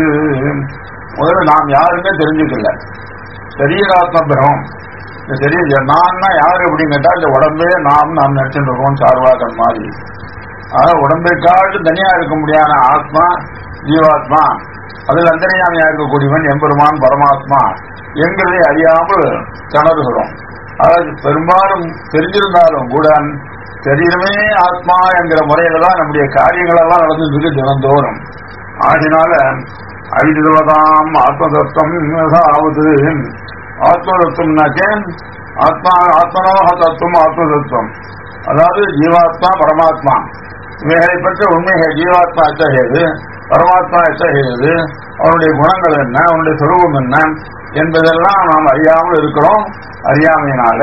முதல்ல நாம் யாருமே தெரிஞ்சுக்கல சரீராத்ம பிரமம் இந்த சரீர நான் யாரு அப்படின்னு கேட்டா இந்த உடம்பே நாம் நாம் நினைச்சுட்டு இருக்கோம் சார்வாக்கன் மாதிரி ஆக உடம்பை காட்டு தனியா இருக்க முடியாத ஆத்மா ஜீவாத்மா அதில் அந்தரியாமையா இருக்கக்கூடியவன் எம்பெருமான் பரமாத்மா என்கிறதை அறியாமல் திணறுகிறோம் அதாவது பெரும்பாலும் தெரிஞ்சிருந்தாலும் கூட சரீரமே ஆத்மா என்கிற முறையில தான் நம்முடைய காரியங்கள் எல்லாம் நடந்துட்டு இருக்கு தினந்தோறும் ஆகினால அவிதுவதாம் ஆத்மதத்துவம் ஏதாவது ஆத்மதத்துவம்னாக்க ஆத்மா ஆத்மனோக தத்துவம் ஆத்மதத்துவம் அதாவது ஜீவாத்மா பரமாத்மா இவைகளை பற்ற உண்மைகள் ஜீவாத்மா எத்தகையது பரமாத்மா எத்தகையது அவனுடைய குணங்கள் என்ன அவனுடைய சுரூபம் என்ன என்பதெல்லாம் நாம் அறியாமல் இருக்கிறோம் அறியாமையினால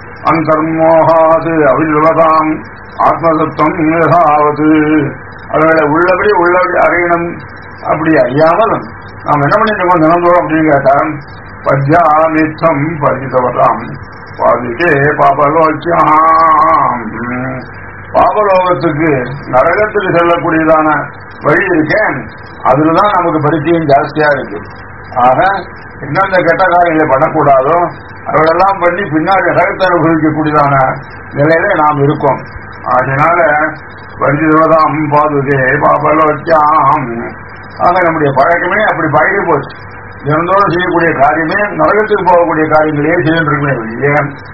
அந்தர்மோகாது அவிழ்வதாம் ஆத்மதத்துவம் ஏதாவது அவர்களை உள்ளபடி உள்ளபடி அறியணும் அப்படி அறியாமல் நாம் என்ன பண்ணிட்டு இருக்கோம் தினந்தோறும் அப்படின்னு கேட்டால் பத்யாமித்தம் பரிதவதாம் பாதிக்கே பாபலோக்கியாம் பாபலோகத்துக்கு நரகத்துக்கு செல்லக்கூடியதான வழி இருக்கேன் அதுலதான் நமக்கு பரிச்சயம் ஜாஸ்தியா இருக்கு ஆக எந்தெந்த கெட்ட காரியங்களை பண்ணக்கூடாதோ அவர்களெல்லாம் பண்ணி பின்னாடி நரகத்தை அனுபவிக்கக்கூடியதான நிலையில நாம் இருக்கோம் அதனால பரிசுவதாம் பாதுகே பாபலோக்கியாம் ஆக நம்முடைய பழக்கமே அப்படி பழகி போச்சு தினந்தோறும் செய்யக்கூடிய காரியமே நரகத்துக்கு போகக்கூடிய காரியங்களையே செய்துட்டு இருக்கவே வெளியே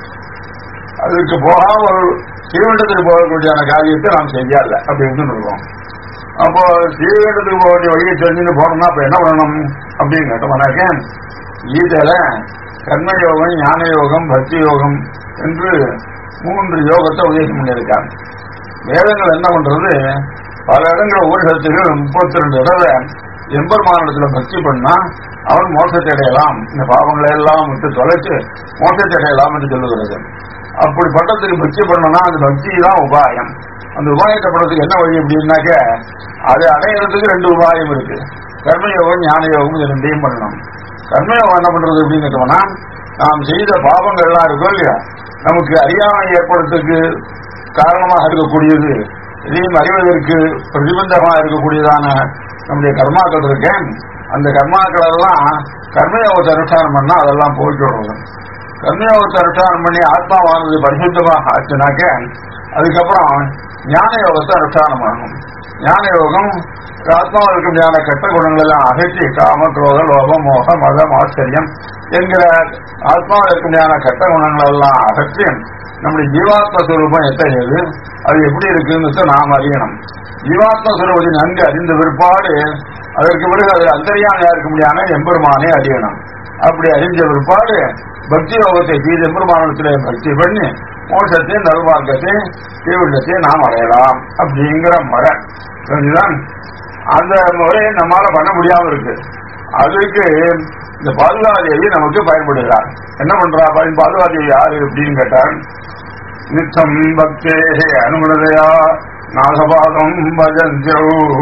அதுக்கு போகாம ஒரு ஸ்ரீவைண்டத்துக்கு போகக்கூடியான காரியத்தை நாம் செய்யல அப்படி இருந்துட்டு இருக்கோம் அப்போ ஸ்ரீவைண்டத்துக்கு போக வேண்டிய வழியை தெரிஞ்சுட்டு போனோம்னா அப்ப என்ன பண்ணணும் அப்படின்னு கேட்டோம்னாக்க கீதையில கர்மயோகம் ஞான யோகம் பக்தி யோகம் என்று மூன்று யோகத்தை உபதேசம் பண்ணியிருக்காங்க வேதங்கள் என்ன பண்றது பல இடங்கள் ஊரகத்துக்கு முப்பத்தி ரெண்டு தடவை எம்பெருமானிடத்துல பக்தி பண்ணா அவன் மோட்சத்தை அடையலாம் இந்த பாவங்களை எல்லாம் விட்டு தொலைச்சு மோட்சத்தை அடையலாம் என்று சொல்லுகிறது அப்படி பட்டத்துக்கு பக்தி பண்ணனா அந்த பக்தி தான் உபாயம் அந்த உபாயத்தை பண்றதுக்கு என்ன வழி அப்படின்னாக்க அதை அடையிறதுக்கு ரெண்டு உபாயம் இருக்கு கர்மயோகம் ஞான யோகம் இது ரெண்டையும் பண்ணணும் கர்மயோகம் என்ன பண்றது அப்படின்னு கேட்டோம்னா நாம் செய்த பாவங்கள்லாம் இருக்கோ இல்லையா நமக்கு அறியாமை ஏற்படுறதுக்கு காரணமாக இருக்கக்கூடியது இதையும் அறிவதற்கு பிரதிபந்தமாக இருக்கக்கூடியதான நம்முடைய கர்மாக்கள் இருக்கேன் அந்த கர்மாக்கள் எல்லாம் கர்மயோகத்தை அனுஷ்டானம் பண்ணா அதெல்லாம் போயிட்டு விடுறது கர்மயோகத்தை அனுஷ்டானம் பண்ணி ஆத்மாவானது பரிசுத்தமாக ஆச்சுனாக்க அதுக்கப்புறம் ஞான யோகத்தை அனுஷ்டானம் பண்ணணும் ஞான யோகம் ஆத்மாவில் இருக்கக்கூடிய கெட்ட குணங்கள் எல்லாம் அகற்றி காம குரோத லோபம் மோகம் மதம் ஆச்சரியம் என்கிற ஆத்மாவில் இருக்கக்கூடிய கெட்ட குணங்கள் எல்லாம் அகற்றி நம்முடைய ஜீவாத்ம சுரூபம் எத்தகையது அது எப்படி இருக்குன்னு நாம் அறியணும் ஜீவாத்ம சுரூபத்தை நன்கு அறிந்த பிற்பாடு அதற்கு பிறகு அது அந்தரியாமையா இருக்க முடியாம எம்பெருமானே அறியணும் அப்படி அறிஞ்ச பிற்பாடு பக்தி யோகத்தை செய்து எம்பெருமானத்திலே பக்தி பண்ணி மோட்சத்தை நல்வாக்கத்தை தீவிரத்தை நாம் அடையலாம் அப்படிங்கிற முறை சரிதான் அந்த முறையை நம்மால பண்ண முடியாம இருக்கு அதுக்கு இந்த பாதுகாதேவி நமக்கு பயன்படுகிறார் என்ன பண்றா பயன் பாதுகாதேவி யாரு அப்படின்னு கேட்டார் நித்தம் பக்தே அனுகுணதையா நாகபாதம் பஜந்தோ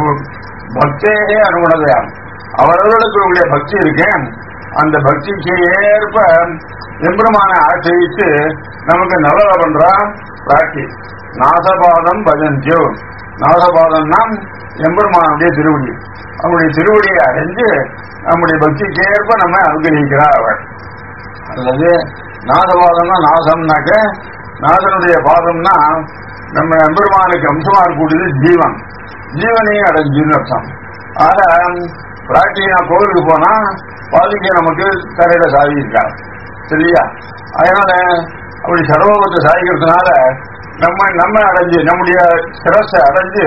பக்தே அனுகுணதையா அவர்களுக்கு உடைய பக்தி இருக்கேன் அந்த பக்திக்கு ஏற்ப எம்பெருமான ஆசிரியித்து நமக்கு நல்லதை பண்றா பிராட்டி நாசபாதம் பஜந்தியோ நாசபாதம்னா எம்பெருமானுடைய திருவடி அவனுடைய திருவடியை அடைஞ்சு நம்முடைய பக்திக்கு ஏற்ப நம்ம அனுகிரகிக்கிறார் அவள் அல்லது நாசபாதம்னா நாசம்னாக்க நாதனுடைய பாதம்னா நம்ம எம்பெருமானுக்கு அம்சமா இருக்கக்கூடியது ஜீவன் ஜீவனையும் அடைஞ்சுன்னு அர்த்தம் ஆக பிராட்டி நான் கோவிலுக்கு போனா பாதிக்க நமக்கு கரையில சாவி இருக்கார் சரியா அதனால அப்படி சர்வபத்தை சாதிக்கிறதுனால நம்ம நம்ம அடைஞ்சு நம்முடைய சிரஸை அடைஞ்சு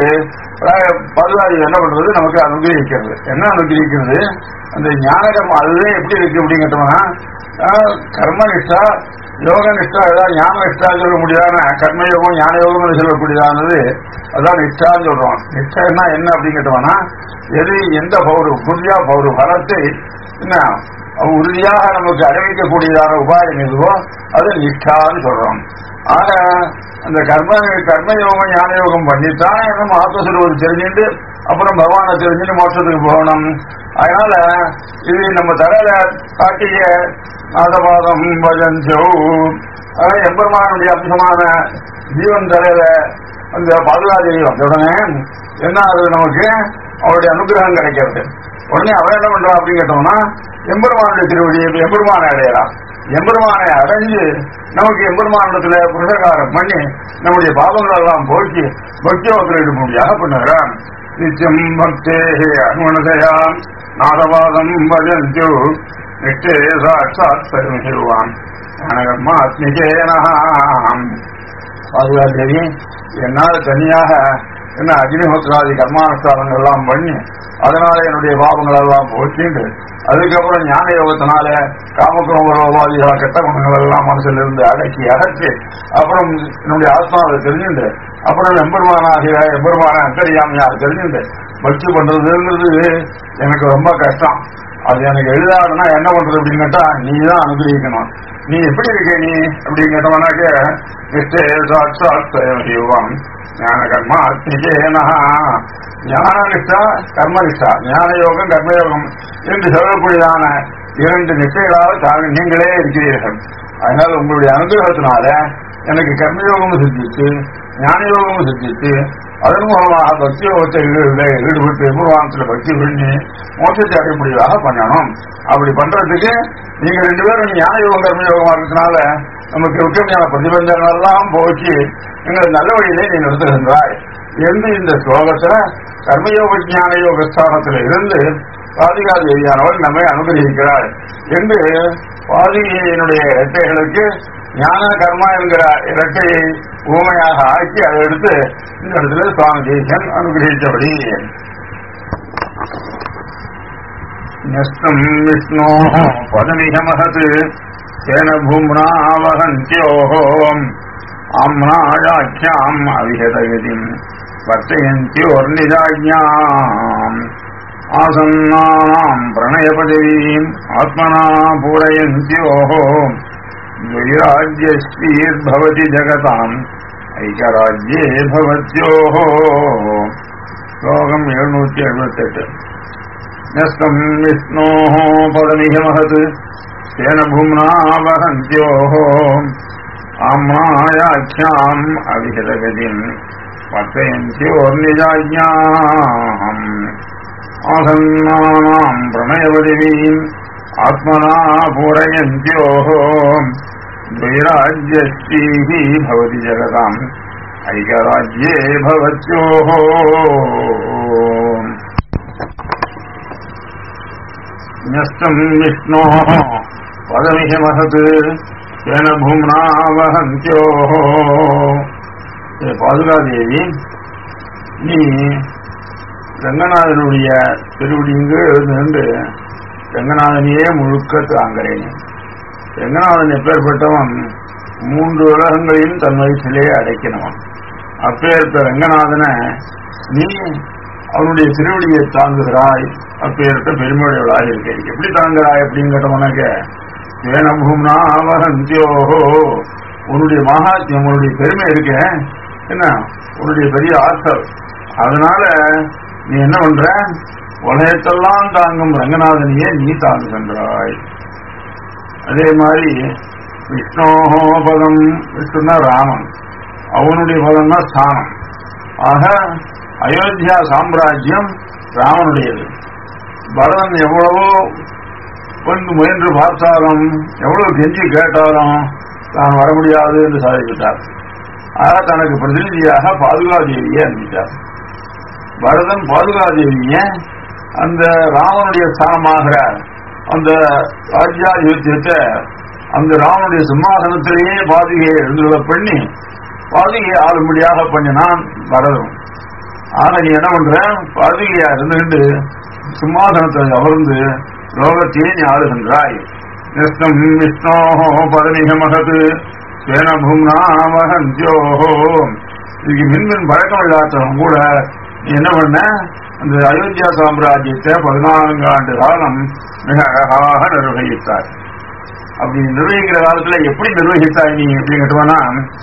பதுவாதி என்ன பண்றது நமக்கு அனுகிரகிக்கிறது என்ன அனுகிரகிக்கிறது அந்த ஞானகம் அதுவே எப்படி இருக்கு அப்படின்னு கேட்டோம்னா கர்ம நிஷ்டா யோக நிஷ்டா ஏதாவது ஞான நிஷ்டா சொல்ல முடியாத கர்மயோகம் ஞான யோகம் சொல்லக்கூடியதானது அதான் நிஷ்டான்னு சொல்றோம் நிஷ்டா என்ன அப்படின்னு கேட்டோம்னா எது எந்த பௌரு புரியா பௌரு பலத்தை என்ன உறுதியாக நமக்கு அறிவிக்கக்கூடியதான உபாயம் எதுவோ அது நிஷ்டான்னு சொல்றோம் ஆக அந்த கர்ம கர்மயோகம் ஞான யோகம் பண்ணித்தான் நம்ம ஆத்மஸ்வரூபத்தை தெரிஞ்சுட்டு அப்புறம் பகவானை தெரிஞ்சுட்டு மோட்சத்துக்கு போகணும் அதனால இது நம்ம தலையில காட்டிய நாதபாதம் பஜந்தோ எம்பெருமானுடைய அம்சமான ஜீவன் தலையில அந்த பாதுகாதேவி வந்த உடனே என்ன ஆகுது நமக்கு அவருடைய அனுகிரகம் கிடைக்கிறது உடனே அவன் என்ன பண்றா அப்படின்னு கேட்டோம்னா எம்பெருமானுடைய திருவடியை எம்பெருமானை அடையலாம் எம்பெருமானை அடைஞ்சு நமக்கு எம்பெருமானிடத்துல புருஷகாரம் பண்ணி நம்முடைய பாவங்கள் எல்லாம் போக்கி பக்தியோகத்தில் இடும்படியாக பண்ணுகிறான் நித்தியம் பக்தே அனுமனதையா நாதவாதம் பஜந்தோ நிஷ்டே சாட்சாத் பெருமிவான் ஞானகர்மாத்மிகேனாம் பாதுகாதேவி என்னால் தனியாக என்ன அக்னிஹோத்ராதி கர்மானுஷ்டானங்கள் எல்லாம் பண்ணி அதனால என்னுடைய பாவங்கள் எல்லாம் போக்கிண்டு அதுக்கப்புறம் ஞான யோகத்தினால காமக்ரோமரோபாதிகள கெட்ட குணங்கள் எல்லாம் மனசுல இருந்து அடக்கி அகற்றி அப்புறம் என்னுடைய ஆத்மாவை தெரிஞ்சுண்டு அப்புறம் எம்பெருமானாகிய எம்பெருமான அந்தரியாமையாக தெரிஞ்சுண்டு பக்தி பண்றதுங்கிறது எனக்கு ரொம்ப கஷ்டம் அது எனக்கு எழுதாடுனா என்ன பண்றது அப்படின்னு கேட்டா நீ தான் அனுகிரகிக்கணும் நீ எப்படி இருக்க நீ அப்படின்னு கேட்டவனாக்க நிஷ்டே சாட்சாத் யோகம் ஞான கர்மா நிச்சயனா ஞான நிஷ்டா கர்ம நிஷ்டா ஞான யோகம் கர்மயோகம் என்று சொல்லக்கூடியதான இரண்டு நிஷ்டைகளால் தாங்கள் நீங்களே இருக்கிறீர்கள் அதனால உங்களுடைய அனுகிரகத்தினால எனக்கு கர்மயோகமும் சித்திச்சு ஞான யோகமும் சித்திச்சு அதன் மூலமாக பக்தி யோகத்தை ஈடுபட்டு எம்புருவானத்தில் பக்தி பண்ணி மோட்சத்தை அடையக்கூடியதாக பண்ணணும் அப்படி பண்றதுக்கு நீங்க ரெண்டு பேரும் ஞான யோகம் கர்ம யோகமா இருக்கிறதுனால நமக்கு இருக்கையான பிரதிபந்தங்கள் எல்லாம் போக்கி எங்களை நல்ல வழியிலே நீ நிறுத்துகின்றாய் என்று இந்த ஸ்லோகத்துல கர்மயோக ஞான யோக ஸ்தானத்தில் இருந்து பாதிகா தேவியானவள் நம்மை அனுகிரகிக்கிறாள் என்று பாதிகையினுடைய இரட்டைகளுக்கு ஞான கர்மா என்கிற இரட்டையை ஊமையாக ஆக்கி அதை எடுத்து இந்த இடத்துல சுவாமி தேசன் அனுகிரகித்தபடி न्यस्तम् विष्णोः पदमिह महत् तेन भूम्ना वहन्त्योः आम्नायाख्याम् अविहतगतिम् वर्तयन्त्योर्निजाज्ञाम् आसन्नानाम् प्रणयपदवीम् आत्मना पूरयन्त्योः द्वैराज्यश्रीर्भवति जगताम् ऐकराज्ये भवत्योः श्लोकम् एഴുന്നൂറ്റി എഴുപത്തെട്ട് न्यस्तम् विष्णोः पदमिह महत् तेन भूम्ना वहन्त्योः आम्नायाख्याम् अविहितगतिम् वर्तयन्त्योर्निजाज्ञाम् आसन्नानाम् प्रणयवदिवीम् आत्मना पूरयन्त्योः द्वैराज्यश्रीः भवति जगताम् ऐकराज्ये भवत्योः न्यस्तम् विष्णोः पदमिह महत् तेन भूम्ना वहन्त्योः ஏ பாதுகாதேவி நீ ரங்கநாதனுடைய திருவடிங்கு நின்று ரங்கநாதனையே முழுக்க தாங்கிறேன் ரங்கநாதன் எப்பேற்பட்டவன் மூன்று உலகங்களையும் தன் வயசிலே அடைக்கினவன் அப்பேற்ப ரங்கநாதனை நீ அவனுடைய திருவடியை தாங்குகிறாய் அப்பேற்பட்ட பெருமையுடையவளாக இருக்கேன் எப்படி தாங்குறாய் அப்படின்னு கேட்டவனாக்க வேணபூம்னா அவகந்தியோஹோ உன்னுடைய மகாத்மியம் உன்னுடைய பெருமை இருக்க என்ன உன்னுடைய பெரிய ஆற்றல் அதனால நீ என்ன பண்ற உலகத்தெல்லாம் தாங்கும் ரங்கநாதனையே நீ தாங்குகின்றாய் அதே மாதிரி விஷ்ணோஹோ பதம் விஷ்ணுனா ராமன் அவனுடைய பதம்னா ஸ்தானம் ஆக அயோத்தியா சாம்ராஜ்யம் ராமனுடையது பரதன் எவ்வளவோ கொண்டு முயன்று பார்த்தாலும் எவ்வளவு கெஞ்சி கேட்டாலும் தான் வர முடியாது என்று சாதிவிட்டார் ஆக தனக்கு பிரதிநிதியாக பாதுகாதேவியை அனுப்பிட்டார் பரதன் பாதுகாதேவிய அந்த ராமனுடைய ஸ்தானமாகிற அந்த ராஜ்யாதிபத்தியத்தை அந்த ராமனுடைய சிம்மாசனத்திலேயே பாதுகையை எழுந்துள்ள பண்ணி பாதுகையை ஆளும்படியாக பண்ணினான் பரதன் ஆக நீ என்ன பண்ற பாதுகையா இருந்துகிட்டு சிம்மாசனத்தை அமர்ந்து லோகத்தையே நீ ஆளுகின்றாய் நிஷ்டம் விஷ்ணோ பதமிக மகது சேன பூம்னா மகந்தியோஹோ இதுக்கு மின்மின் பழக்கம் இல்லாதவன் கூட நீ என்ன பண்ண அந்த அயோத்தியா சாம்ராஜ்யத்தை பதினான்கு ஆண்டு காலம் மிக அழகாக நிர்வகித்தார் அப்படி நிர்வகிக்கிற காலத்துல எப்படி நிர்வகித்தாய் நீ எப்படி கேட்டவனா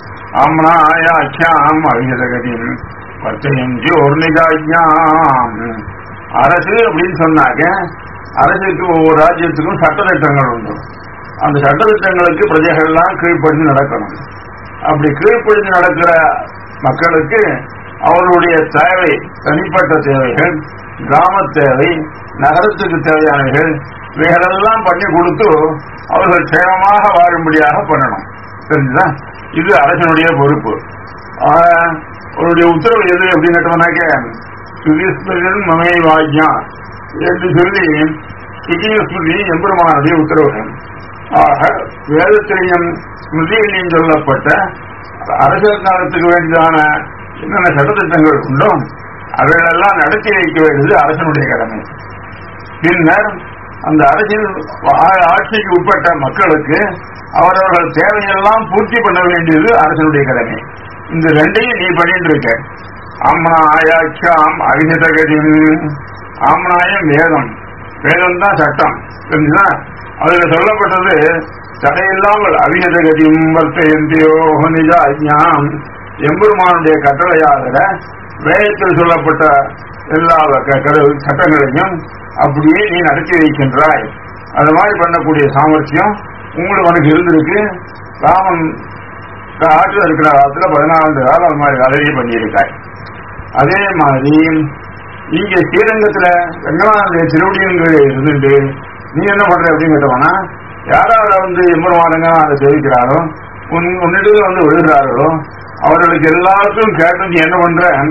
ஆம்னாயாக்கியாம் அவிகதகதின் வர்த்தயம் ஒரு நிஜாஜ்யாம் அரசு அப்படின்னு சொன்னாக்க அரசுக்கு ஒவ்வொரு ராஜ்யத்துக்கும் சட்டத்திட்டங்கள் உண்டு அந்த சட்டத்திட்டங்களுக்கு பிரஜைகள்லாம் கீழ்ப்படிந்து நடக்கணும் அப்படி கீழ்ப்படிந்து நடக்கிற மக்களுக்கு அவர்களுடைய தேவை தனிப்பட்ட தேவைகள் கிராம தேவை நகரத்துக்கு தேவையானவைகள் இவைகளெல்லாம் பண்ணி கொடுத்து அவர்கள் சேமமாக வாழும்படியாக பண்ணணும் தெரிஞ்சுதா இது அரசனுடைய பொறுப்பு ஆக, அவருடைய உத்தரவு எது அப்படின்னு கேட்டோம்னாக்க சுதீஸ்வரன் மமே வாஜ்யா என்று சொல்லி சுதீஸ்மிருதி எம்பெருமானுடைய உத்தரவுகள் ஆக வேதத்திலையும் ஸ்மிருதியிலையும் சொல்லப்பட்ட அரசியல் காலத்துக்கு வேண்டியதான என்னென்ன சட்டத்திட்டங்கள் உண்டோ அவைகளெல்லாம் நடத்தி வைக்க வேண்டியது அரசனுடைய கடமை பின்னர் அந்த அரசியல் ஆ- ஆட்சிக்கு உட்பட்ட மக்களுக்கு அவரவர்கள் தேவையெல்லாம் பூர்த்தி பண்ண வேண்டியது அரசனுடைய கடமை இந்த ரெண்டையும் நீ பண்ணிட்டு இருக்க ஆம்னாயாட்சியாம் அவிஹிதகதிம் ஆம்னாயம் வேதம் வேதம் தான் சட்டம் தெரிஞ்சுதா அதுல சொல்லப்பட்டது தடையில்லாமல் அவிஹிதகதியும் வர்த்தயந்தியோ நிஜாஜ்ஞாம் எம்பெருமானுடைய கட்டளையாகிற வேதத்தில் சொல்லப்பட்ட எல்லா க- க- சட்டங்களையும் அப்படியே நீ நடத்தி வைக்கின்றாய் அது மாதிரி பண்ணக்கூடிய சாமர்த்தியம் உங்களுக்கு உனக்கு இருந்திருக்கு ராமன் ஆற்றில் இருக்கிற காலத்துல பதினாலு காலம் அது மாதிரி வேலையை பண்ணியிருக்காய் அதே மாதிரி இங்க ஸ்ரீரங்கத்துல ரங்கநாதனுடைய திருவடியங்கள் இருந்துட்டு நீ என்ன பண்ற அப்படின்னு கேட்டவனா யாரால வந்து எம்பெருமானங்க அதை தெரிவிக்கிறாரோ உன் உன்னிடத்துல வந்து விழுகிறார்களோ அவர்களுக்கு எல்லாருக்கும் கேட்டு நீ என்ன பண்ற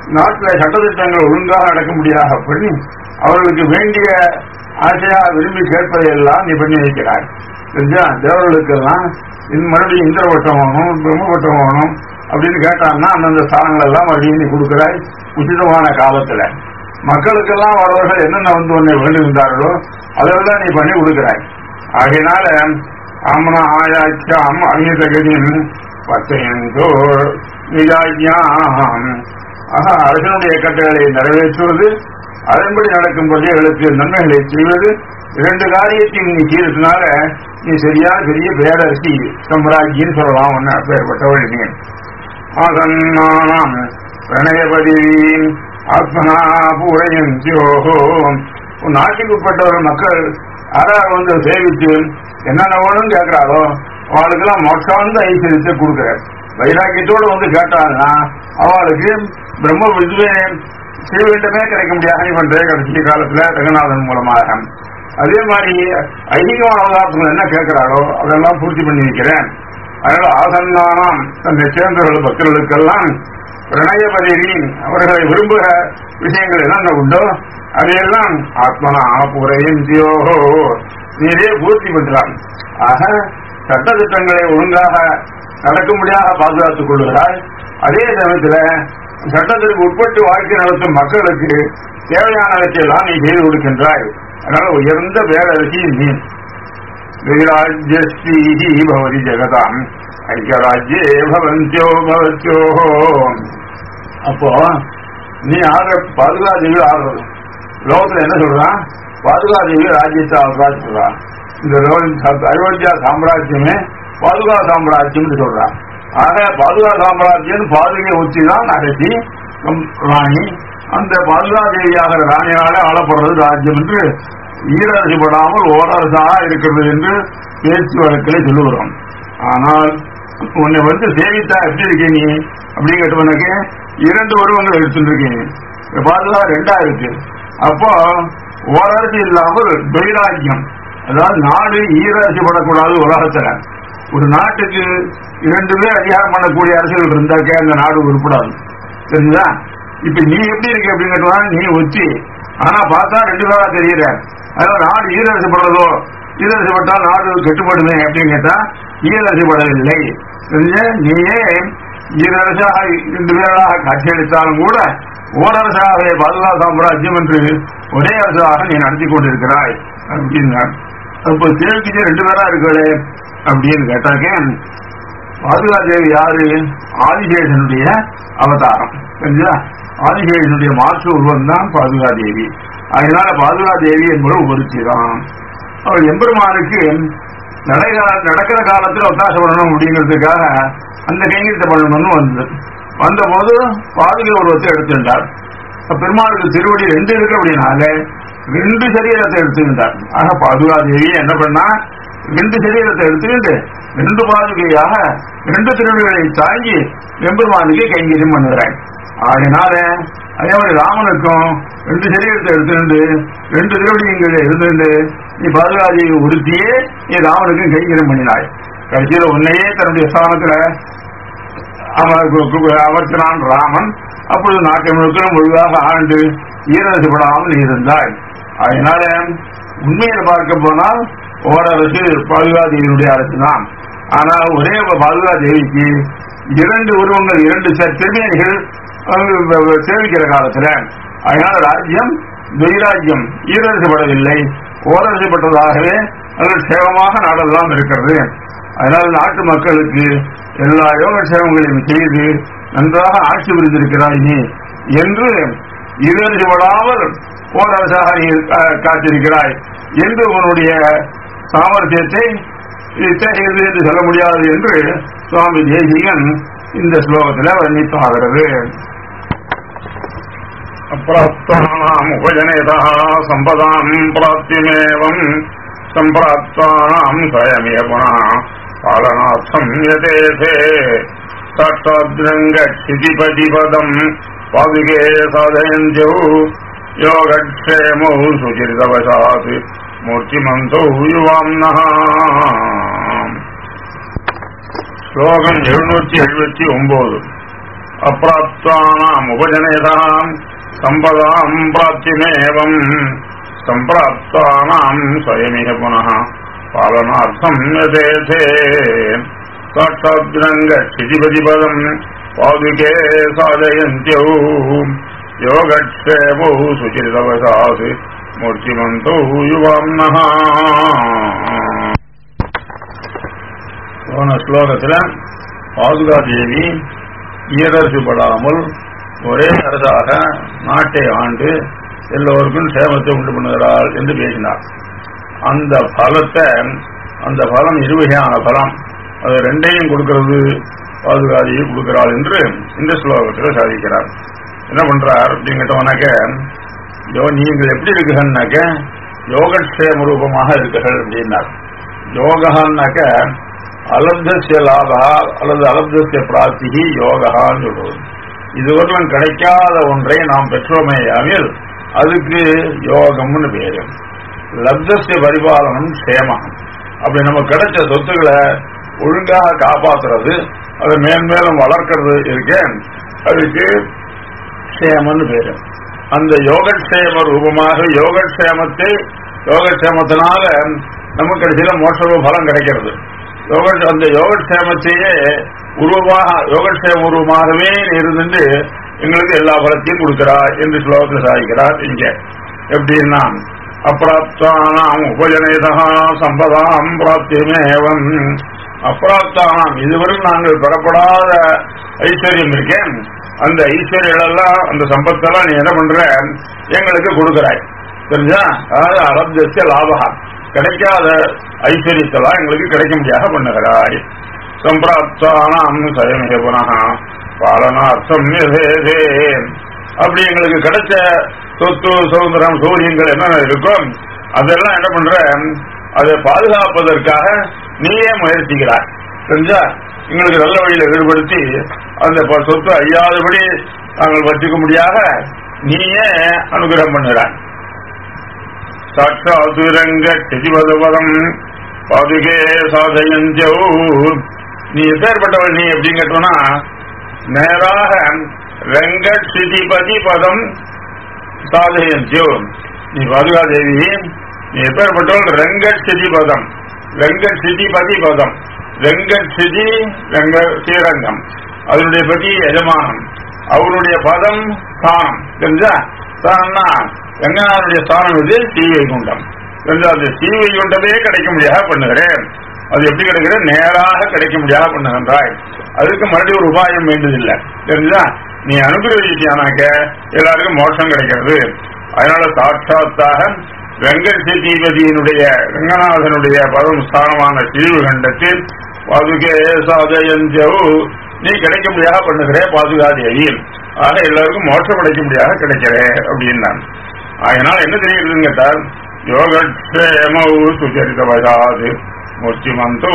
நாட்டில் சட்டத்திட்டங்கள் ஒழுங்காக நடக்க முடியாத பண்ணி அவர்களுக்கு வேண்டிய ஆசையா விரும்பி கேட்பதையெல்லாம் நீ பண்ணி வைக்கிறாய் தெரிஞ்சா தேவர்களுக்கெல்லாம் இந்த மறுபடியும் இந்திரவட்டம் வேணும் பிரம்மவட்டம் வேணும் அப்படின்னு கேட்டான்னா அந்தந்த ஸ்தானங்கள் எல்லாம் மறுபடியும் நீ கொடுக்கிறாய் உச்சிதமான காலத்துல மக்களுக்கெல்லாம் வரவர்கள் என்னென்ன வந்து உன்னை வேண்டுகின்றார்களோ அதெல்லாம் நீ பண்ணி கொடுக்கிறாய் ஆகையினால ஆமனா ஆயாச்சாம் அந்நியதகதின் பத்தையந்தோர் நிஜாஜ்யாம் ஆக அரசனுடைய கட்டளை நிறைவேற்றுவது அதன்படி நடக்கும் பிரஜைகளுக்கு நன்மைகளை செய்வது இரண்டு காரியத்தையும் நீ செய்ததுனால நீ சரியான பெரிய பேரரசி சம்ராஜ்யம் சொல்லலாம் ஒன்னு அப்பேற்பட்டவள் நீ ஆசன்னாம் பிரணயபதிவீன் ஆத்மனா பூரையந்தியோஹோ உன் நாட்டுக்கு உட்பட்டவர் மக்கள் யாராவது வந்து சேவிச்சு என்னென்ன வேணும்னு கேட்கிறாரோ அவளுக்கெல்லாம் மோட்சாந்த ஐஸ்வர்யத்தை கொடுக்குற வைராக்கியத்தோடு வந்து கேட்டாங்கன்னா அவளுக்கு பிரம்ம விதுவே ஸ்ரீவைண்டமே கிடைக்க முடியாது நீ பண்ற கடைசி காலத்துல ரங்கநாதன் மூலமாக அதே மாதிரி ஐதீகமான அவதாரத்துகள் என்ன கேட்கிறாரோ அதெல்லாம் பூர்த்தி பண்ணி வைக்கிறேன் அதனால ஆசன்னானாம் தன்னை சேர்ந்தவர்கள் பக்தர்களுக்கெல்லாம் பிரணயபதியின் அவர்களை விரும்புகிற விஷயங்கள் என்னென்ன உண்டோ அதையெல்லாம் ஆத்மனா புரையும் தியோகோ நீரே பூர்த்தி பண்றான் ஆக சட்டத்திட்டங்களை ஒழுங்காக நடக்கும்படியாக பாதுகாத்துக் கொள்கிறாய் அதே சமயத்துல சட்டத்திற்கு உட்பட்டு வாழ்க்கை நடத்தும் மக்களுக்கு தேவையானவற்றையெல்லாம் நீ செய்து கொடுக்கின்றாய் அதனால உயர்ந்த பேரரசி நீ வைராஜ்யஸ்ரீ பவதி ஜெகதாம் ஐக்கியராஜ்யே பவந்தியோ பவத்தியோ அப்போ நீ ஆடுற பாதுகாதேவி ஆடுறது லோகத்துல என்ன சொல்றான் பாதுகாதேவி ராஜ்யத்தை ஆடுறா சொல்றான் இந்த லோ- அயோத்தியா சாம்ராஜ்யமே பாதுகா சாம்ராஜ்யம் சொல்றான் ஆக பாதுகா சாம்ராஜ்யம் பாதுகை உச்சி தான் அரசி நம் ராணி அந்த பாதுகா தேவியாகிற ராணியால ஆளப்படுறது ராஜ்யம் என்று ஈரரசுபடாமல் ஓரரசாக இருக்கிறது என்று பேச்சு வழக்கில் சொல்லுகிறோம் ஆனால் உன்னை வந்து சேவித்தா எப்படி இருக்க நீ அப்படின்னு கேட்டவனுக்கு இரண்டு உருவங்கள் எடுத்துருக்கீங்க பாதுகா ரெண்டா இருக்கு அப்போ ஓரரசு இல்லாமல் வைராக்கியம் அதாவது நாடு ஈரரசுப்படக்கூடாது உலகத்துல ஒரு நாட்டுக்கு இரண்டு பேர் அதிகாரம் பண்ணக்கூடிய அரசியல் இருந்தாக்க அந்த நாடு உருப்படாது தெரிஞ்சுதா இப்ப நீ எப்படி இருக்க அப்படின்னு கேட்டா நீ ஒத்தி ஆனா பார்த்தா ரெண்டு பேரா தெரியற அதனால நாடு ஈரரசுப்படுறதோ ஈரரசுப்பட்டால் நாடு கெட்டுப்படுமே அப்படின்னு கேட்டா ஈரரசுப்படவில்லை தெரிஞ்ச நீயே ஈரரசாக இரண்டு பேராக காட்சியளித்தாலும் கூட ஓரரசாகவே பாதுகா சாம்ராஜ்யம் என்று ஒரே அரசாக நீ நடத்தி கொண்டிருக்கிறாய் அப்படின்னார் அப்போ கேள்விக்கு ரெண்டு பேரா இருக்கே அப்படின்னு கேட்டாக்க பாதுகா தேவி யாரு ஆதிசேஷனுடைய அவதாரம் சரிங்களா ஆதிசேஷனுடைய மாற்று உருவம் தான் பாதுகா தேவி அதனால பாதுகா தேவி என்பது ஒருத்தி தான் அவள் எம்பெருமானுக்கு நடக்கிற நடக்கிற காலத்தில் ஒத்தாசை பண்ணணும் அப்படிங்கிறதுக்காக அந்த கைங்கத்தை பண்ணணும்னு வந்தது வந்தபோது பாதுகை உருவத்தை எடுத்துட்டார் அப்ப பெருமாளுக்கு திருவடி ரெண்டு இருக்கு அப்படின்னால ரெண்டு சரீரத்தை எடுத்துக்கிட்டார் ஆக பாதுகா தேவி என்ன பண்ணா ரெண்டு சரீரத்தை எடுத்துக்கிட்டு ரெண்டு பாதுகையாக ரெண்டு திருவிழிகளை தாங்கி எம்பெருமானுக்கு கைங்கரியம் பண்ணுகிறாய் ஆகினால அதே மாதிரி ராமனுக்கும் ரெண்டு சரீரத்தை எடுத்துக்கிட்டு ரெண்டு திருவடிங்களை இருந்துட்டு நீ பாதுகாதியை உறுத்தியே நீ ராமனுக்கும் கைங்கரியம் பண்ணினாய் கடைசியில உன்னையே தன்னுடைய ஸ்தானத்துல அமர்த்தினான் ராமன் அப்பொழுது நாட்டை முழுக்க முழுதாக ஆண்டு ஈரரசுப்படாமல் இருந்தாய் அதனால உண்மையில பார்க்க போனால் ஓரரசு பாதுகாதேவியினுடைய அரசு தான் ஆனால் ஒரே பாதுகா தேவிக்கு இரண்டு உருவங்கள் இரண்டு ச- திருமேனிகள் அஹ், சேவிக்கிற காலத்துல அதனால ராஜ்யம் துவைராஜ்யம் ஈரரசுப்படவில்லை ஓரரசுப்பட்டதாகவே நல்ல சேவமாக நாடெல்லாம் இருக்கிறது அதனால் நாட்டு மக்களுக்கு எல்லா யோகக்ஷேமங்களையும் செய்து நன்றாக ஆட்சி புரிந்திருக்கிறாய் நீ என்று இருவடாமல் ஓரரசாக நீ கா- காத்திருக்கிறாய் என்று உன்னுடைய சாமர்த்தியத்தை இத்தகையது என்று சொல்ல முடியாது என்று சுவாமி தேசிகன் இந்த ஸ்லோகத்தில் வர்ணித்தாகிறது அப்பிராப்தானாம் உபஜனேதா சம்பதாம் பிராப்திமேவம் சம்பிராப்தானாம் ஸ்வயமே புனா பாலனார்த்தம் யதேதே சாட்சாத்ரங்கட்சிதிபதிபதம் பாதுகே சாதயந்தியோ யோகக்ஷேமௌ சுச்சிரிதவசாத் மூர்த்திமந்தோ யுவாம்னः ஸ்லோகம் எழுநூத்தி எழுபத்தி ஒன்பது அப்பிராப்தானாம் உபஜனேதாம் சம்பதாம் பிராப்திமேவம் சம்பிராப்தானாம் ஸ்வயமிக புனः பாலனார்த்தம் யதேதே சாட்சாத்ரங்க சிதிபதிபதம் பாதுகே சாதயந்தியௌ யோகக்ஷேமௌ சுச்சிரிதவசாது மூர்த்திமந்தௌ யுவாம்னः போன ஸ்லோகத்துல பாதுகாதேவி ஈரசுபடாமல் ஒரே அரசாக நாட்டை ஆண்டு எல்லோருக்கும் சேமத்தை உண்டு பண்ணுகிறாள் என்று பேசினார் அந்த பலத்தை அந்த பலம் இருவகையான பலம் அது ரெண்டையும் கொடுக்கிறது பாதுகாதியை கொடுக்கிறாள் என்று இந்த ஸ்லோகத்தில் சாதிக்கிறார் என்ன பண்றார் அப்படிங்கிட்டவனாக்க யோ நீங்கள் எப்படி இருக்குகன்னாக்க யோகக்ஷேம ரூபமாக இருக்குகள் அப்படின்னார் யோகான்னாக்க அலப்தசிய லாபா அல்லது அலப்தசிய பிராப்திகி யோகான்னு சொல்றது இதுவரையிலும் கிடைக்காத ஒன்றை நாம் பெற்றோமேயாவில் அதுக்கு யோகம்னு பேரு லப்தசிய பரிபாலனம் சேமம் அப்படி நம்ம கிடைச்ச சொத்துக்களை ஒழுங்காக காப்பாத்துறது அதை மேன்மேலும் வளர்க்கறது இருக்க அதுக்கு க்ஷேமன்னு பேரு அந்த யோகக்ஷேம ரூபமாக யோகக்ஷேமத்தை யோகக்ஷேமத்தினால நமக்கு கடைசியில மோட்ச பலம் கிடைக்கிறது யோக அந்த யோகக்ஷேமத்தையே உருவமாக யோகக்ஷேம உருவமாகவே இருந்து எங்களுக்கு எல்லா பலத்தையும் கொடுக்கிறார் என்று ஸ்லோகத்தில் சாதிக்கிறார் இங்க எப்படின்னா அப்பிராப்தானாம் உபஜனேதா சம்பதாம் பிராப்தியமேவம் அப்பிராப்தானாம் இதுவரை நாங்கள் பெறப்படாத ஐஸ்வர்யம் இருக்கேன் அந்த ஐஸ்வர்யம் எல்லாம் அந்த சம்பத்தெல்லாம் நீ என்ன பண்ற எங்களுக்கு கொடுக்கிறாய் தெரிஞ்சா அதாவது அலப்தசிய லாபகா கிடைக்காத ஐஸ்வர்யத்தெல்லாம் எங்களுக்கு கிடைக்க முடியாத பண்ணுகிறாய் சம்பிராப்தானாம் சயமிக புனக பாலனார்த்தம் யதேதே. அப்படி எங்களுக்கு கிடைச்ச சொத்து சுதந்திரம் சூரியங்கள் என்னென்ன இருக்கும் அதெல்லாம் என்ன பண்ற அதை பாதுகாப்பதற்காக நீயே முயற்சிக்கிறாய் தெரிஞ்சா எங்களுக்கு நல்ல வழியில ஈடுபடுத்தி அந்த ப- சொத்து அழியாதபடி நாங்கள் வச்சுக்க முடியாத நீயே அனுகிரகம் பண்ணுகிறாய் சாட்சாதுரங்க சிதிபதபதம் பாதுகே சாதயஞ்சோ நீ எப்பேற்பட்டவள் நீ எப்படின்னு கேட்டோம்னா நேராக ரங்க சிதிபதி பதம் சாதயஞ்சோ நீ பாதுகாதேவி நீ எப்பேற்பட்டவள் ரங்க சிதி பதம் ரங்க சிதிபதி பதம் ரங்க சிதி ரங்க ஸ்ரீரங்கம் அதனுடைய பதி எஜமானம் அவருடைய பதம் ஸ்தானம் தெரிஞ்சா ஸ்தானம்னா ரங்கநாதனுடைய ஸ்தானம் இது ஸ்ரீவைகுண்டம் தெரிஞ்சா அந்த ஸ்ரீவைகுண்டமே கிடைக்க முடியாத பண்ணுகிறேன் அது எப்படி கிடைக்கிறது நேராக கிடைக்க முடியாத பண்ணுகின்றாய் அதுக்கு மறுபடியும் ஒரு உபாயம் வேண்டியதில்லை தெரிஞ்சா நீ அனுகிரகிச்சியானாக்க எல்லாருக்கும் மோட்சம் கிடைக்கிறது அதனால சாட்சாத்தாக வெங்கடசீதிபதியினுடைய ரங்கநாதனுடைய பதம் ஸ்தானமான ஸ்ரீவைகுண்டத்தில் பாதுகே சாதயஞ்சவு நீ கிடைக்க முடியாத பண்ணுகிறே பாதுகாதேவி ஆக எல்லாருக்கும் மோட்சம் கிடைக்க முடியாத கிடைக்கிறே அப்படின்னான் அதனால என்ன தெரியுதுன்னு கேட்டால் யோகக்ஷேமௌ சுச்சரித வசாது முச்சிமந்தோ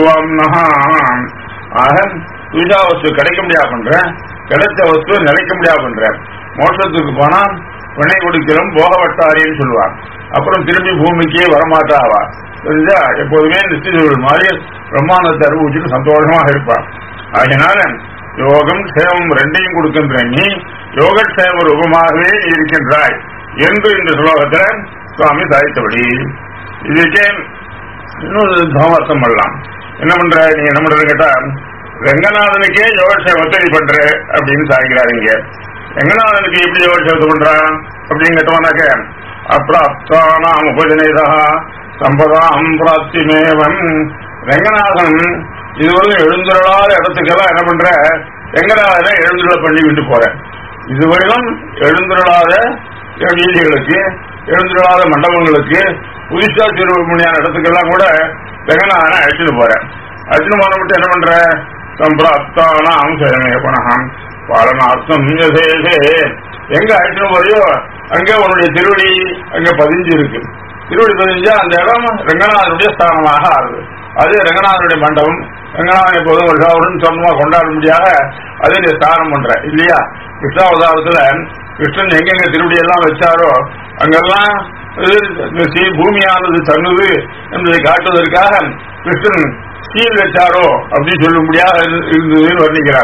யுவாம் ஆக துரிதா வஸ்து கிடைக்க முடியாது பண்ற கிடைச்ச வஸ்து நிலைக்க முடியாது பண்ற மோட்சத்துக்கு போனா வினை கொடுக்கிறோம் போகவட்டாரின்னு சொல்லுவார் அப்புறம் திரும்பி பூமிக்கே வரமாட்டாவா தெரிஞ்சா எப்போதுமே நிச்சயர்கள் மாதிரி பிரம்மாண்டத்தை அறிவிச்சுட்டு சந்தோஷமாக இருப்பார் அதனால யோகம் சேவம் ரெண்டையும் கொடுக்கின்ற நீ யோகக்ஷேம ரூபமாகவே இருக்கின்றாய் என்று இந்த ஸ்லோகத்துல சுவாமி சாதித்தபடி இதுக்கே இன்னொரு சமர்த்தம் பண்ணலாம் என்ன பண்ற நீ என்ன பண்றது கேட்டா ரங்கநாதனுக்கே யோகக்ஷேமத்தை நீ பண்ற அப்படின்னு சாதிக்கிறாரு இங்க ரங்கநாதனுக்கு எப்படி யோகக்ஷேமத்தை பண்றான் அப்படின்னு கேட்டோம்னாக்க அப்பிராப்தானாம் உபஜனேதா சம்பதாம் பிராப்திமேவம் ரங்கநாதன் இதுவரை எழுந்துருளாத இடத்துக்கெல்லாம் என்ன பண்ற ரங்கநாதனை எழுந்துருள பண்ணி விட்டு போற இதுவரையிலும் எழுந்துருளாத வீதிகளுக்கு எழுந்துருளாத மண்டபங்களுக்கு புதுசா திருமணியான இடத்துக்கெல்லாம் கூட ரங்கநாதனை அழைச்சிட்டு போறேன் அழைச்சிட்டு போன மட்டும் என்ன பண்ற சம்பிராப்தானாம் சயமே பணகம் பாலனார்த்தம் யசேஷே. எங்க அழைச்சிட்டு போறியோ அங்க உன்னுடைய திருவடி அங்க பதிஞ்சு இருக்கு திருவடி பதிஞ்சா அந்த இடம் ரங்கநாதனுடைய ஸ்தானமாக ஆறுது அது ரங்கநாதனுடைய மண்டபம் ரங்கநாதன் எப்போதும் வருஷாவுடன் சொந்தமா கொண்டாட முடியாத அதை நீ ஸ்தானம் பண்ற இல்லையா கிருஷ்ணாவதாரத்துல கிருஷ்ணன் எங்கெங்க திருவடி எல்லாம் வச்சாரோ அங்கெல்லாம் இது இந்த சீ- பூமியானது தன்னுது என்பதை காட்டுவதற்காக கிருஷ்ணன் சீல் வச்சாரோ அப்படின்னு சொல்ல முடியாத இருந்ததுன்னு வர்ணிக்கிறார்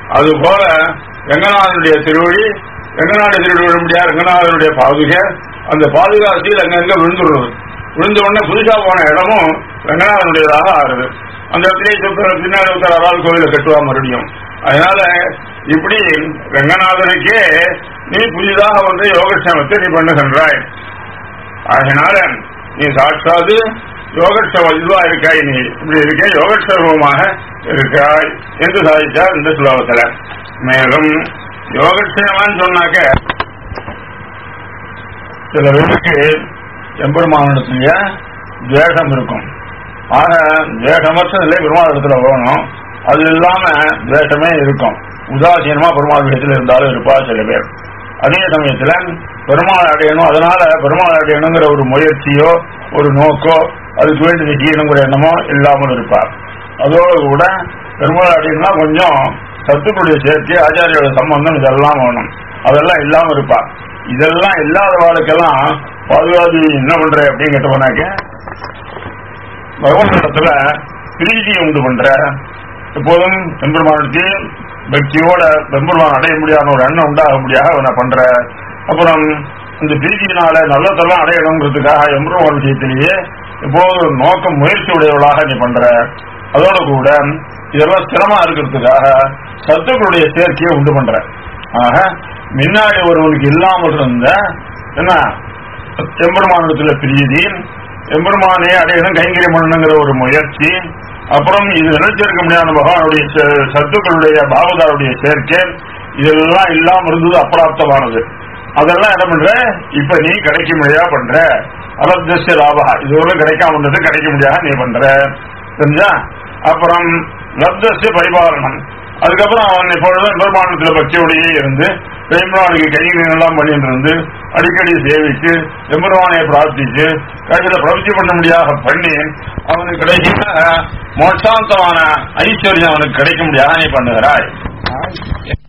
அது போல ரங்கநாதனுடைய திருவடி ரங்கநாத திருவடி விழும்படியா ரங்கநாதனுடைய பாதுகை அந்த பாதுகாசியில் அங்கங்க விழுந்துடுறது விழுந்த உடனே புதுசா போன இடமும் ரங்கநாதனுடையதாக ஆறுது அந்த இடத்துலயே சுத்தர பின்னாடி ஒருத்தர் அறால் கோவில கட்டுவா மறுபடியும் அதனால இப்படி ரங்கநாதனுக்கே நீ புதிதாக வந்து யோகக்ஷேமத்தை நீ பண்ணுகின்றாய் அதனால நீ சாட்சாது யோகக்ஷம இதுவா இருக்காய் நீ இப்படி இருக்க யோகக்ஷேமமாக இருக்காய் என்று சாதித்தார் இந்த ஸ்லோகத்துல மேலும் யோகக்ஷேமான்னு சொன்னாக்க சில பேருக்கு எம்பெருமானிடத்துல துவேஷம் இருக்கும் ஆக துவேஷமற்ற நிலை பெருமாள் இடத்துல போகணும் அது இல்லாம துவேஷமே இருக்கும் உதாசீனமா பெருமாள் விஷயத்துல இருந்தாலும் இருப்பா சில பேர் அதே சமயத்துல பெருமாள் அடையணும் அதனால பெருமாள் அடையணுங்கிற ஒரு முயற்சியோ ஒரு நோக்கோ அதுக்கு வேண்டி செய்யணுங்கிற எண்ணமோ இல்லாமல் இருப்பார் அதோடு கூட பெருமாள் அடையணும்னா கொஞ்சம் சத்துக்களுடைய சேர்க்கை ஆச்சாரியோட சம்பந்தம் இதெல்லாம் வேணும் அதெல்லாம் இல்லாம இருப்பார் இதெல்லாம் இல்லாத வாழ்க்கெல்லாம் பாதுகாப்பு என்ன பண்ற அப்படின்னு கேட்டோம்னாக்க பகவானிடத்துல பிரீதியை உண்டு பண்ற எப்போதும் பெருமானுக்கு பக்தியோட பெருமான் அடைய முடியாத ஒரு எண்ணம் உண்டாக முடியாத அவனை பண்ற அப்புறம் இந்த பிரீதியினால நல்லதெல்லாம் அடையணுங்கிறதுக்காக எம்பெருமான் விஷயத்திலேயே எப்போது நோக்கம் முயற்சி உடையவளாக நீ பண்ற அதோட கூட இதெல்லாம் ஸ்திரமா இருக்கிறதுக்காக சத்துக்களுடைய சேர்க்கையை உண்டு பண்ற ஆக முன்னாடி ஒருவனுக்கு இல்லாமல் இருந்த என்ன எம்பெருமானிடத்துல பிரீதி எம்பெருமானே அடையணும் கைங்கரியம் பண்ணணுங்கிற ஒரு முயற்சி அப்புறம் இது நினைச்சிருக்க முடியாத பகவானுடைய ச- சத்துக்களுடைய பாவதாருடைய சேர்க்கை இதெல்லாம் இல்லாம இருந்தது அப்பிராப்தமானது அதெல்லாம் என்ன பண்ற இப்ப நீ கிடைக்க முடியா பண்ற அலப்தஸ்ய லாபா இதுவரை கிடைக்காம இருந்தது கிடைக்க முடியாத நீ பண்ற தெரிஞ்சா அப்புறம் லப்தஸ்ய பரிபாலனம் அதுக்கப்புறம் அவன் இப்பொழுதும் பெருமானத்துல பக்தியோடையே இருந்து பெருமானுக்கு கைகளெல்லாம் பண்ணிட்டு இருந்து அடிக்கடி சேவிச்சு எம்பெருமானை பிரார்த்திச்சு கடைசியில பிரவர்த்தி பண்ண முடியாத பண்ணி அவனுக்கு கிடைக்கிற மோட்சாந்தமான ஐஸ்வர்யம் அவனுக்கு கிடைக்க முடியாத நீ பண்ணுகிறாய்